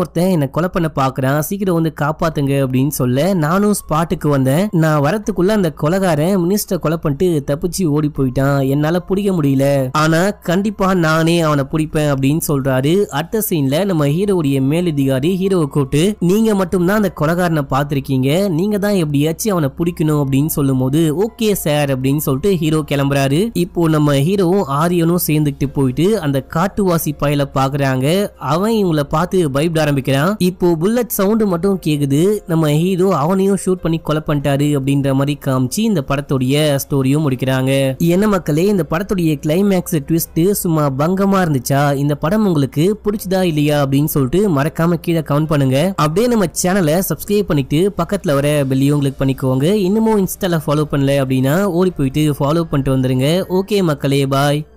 கொலை பண்ண பாக்குறான் சீக்கிரம் வந்து காப்பாத்துங்க அப்படின்னு சொல்ல நானும் ஸ்பாட்டுக்கு வந்தேன் நான் வரத்துக்குள்ள அந்த கொலைகாரன் மினிஸ்டர் கொலை பண்ணிட்டு தப்பிச்சு ஓடி போயிட்டான் என்னால பிடிக்க முடியல ஆனா கண்டிப்பா நானே அவனை பிடிப்பேன் அப்படின்னு சொல்றாரு அடுத்த சீன்ல நம்ம ஹீரோவுடைய மேலதிகாரி ஹீரோவை கூப்பிட்டு நீங்க மட்டும்தான் அந்த கொலைகாரனை பார்த்திருக்கீங்க நீங்க தான் எப்படியாச்சும் அவனை பிடிக்கணும் அப்படின்னு சொல்லும்போது ஓகே சார் அப்படின்னு சொல்லிட்டு ஹீரோ கிளம்புறாரு இப்போ நம்ம ஹீரோவும் ஆரியனும் சேர்ந்துக்கிட்டு போயிட்டு அந்த காட்டுவாசி பயல பாக்குறாங்க அவன் இவங்கள பார்த்து பயப்பட ஆரம்பிக்கிறான் இப்போ புல்லட் சவுண்டு மட்டும் கேக்குது நம்ம ஹீரோ அவனையும் ஷூட் பண்ணி கொலை பண்ணிட்டாரு அப்படின்ற மாதிரி காமிச்சு இந்த படத்துடைய ஸ்டோரியும் முடிக்கிறாங்க என்ன மக்களே இந்த படத்துடைய கிளைமேக்ஸ் ட்விஸ்ட் சும்மா பங்கமா இருந்துச்சா இந்த படம் உங்களுக்கு பிடிச்சதா இல்லையா அப்படின்னு சொல்லிட்டு மறக்காம கீழே கமெண்ட் பண்ணுங்க அப்படியே நம்ம சேனலை சப்ஸ்கிரைப் பண்ணிட்டு பக்கத்துல வர பெல்லையும் கிளிக் பண்ணிக்கோங்க இன்னமும் இன்ஸ்டால ஃபாலோ பண்ணல அப்படின்னா ஓடி போயிட்டு ஃபாலோ பண்ணிட்டு வந்துருங்க ஓகே மக்களே பாய்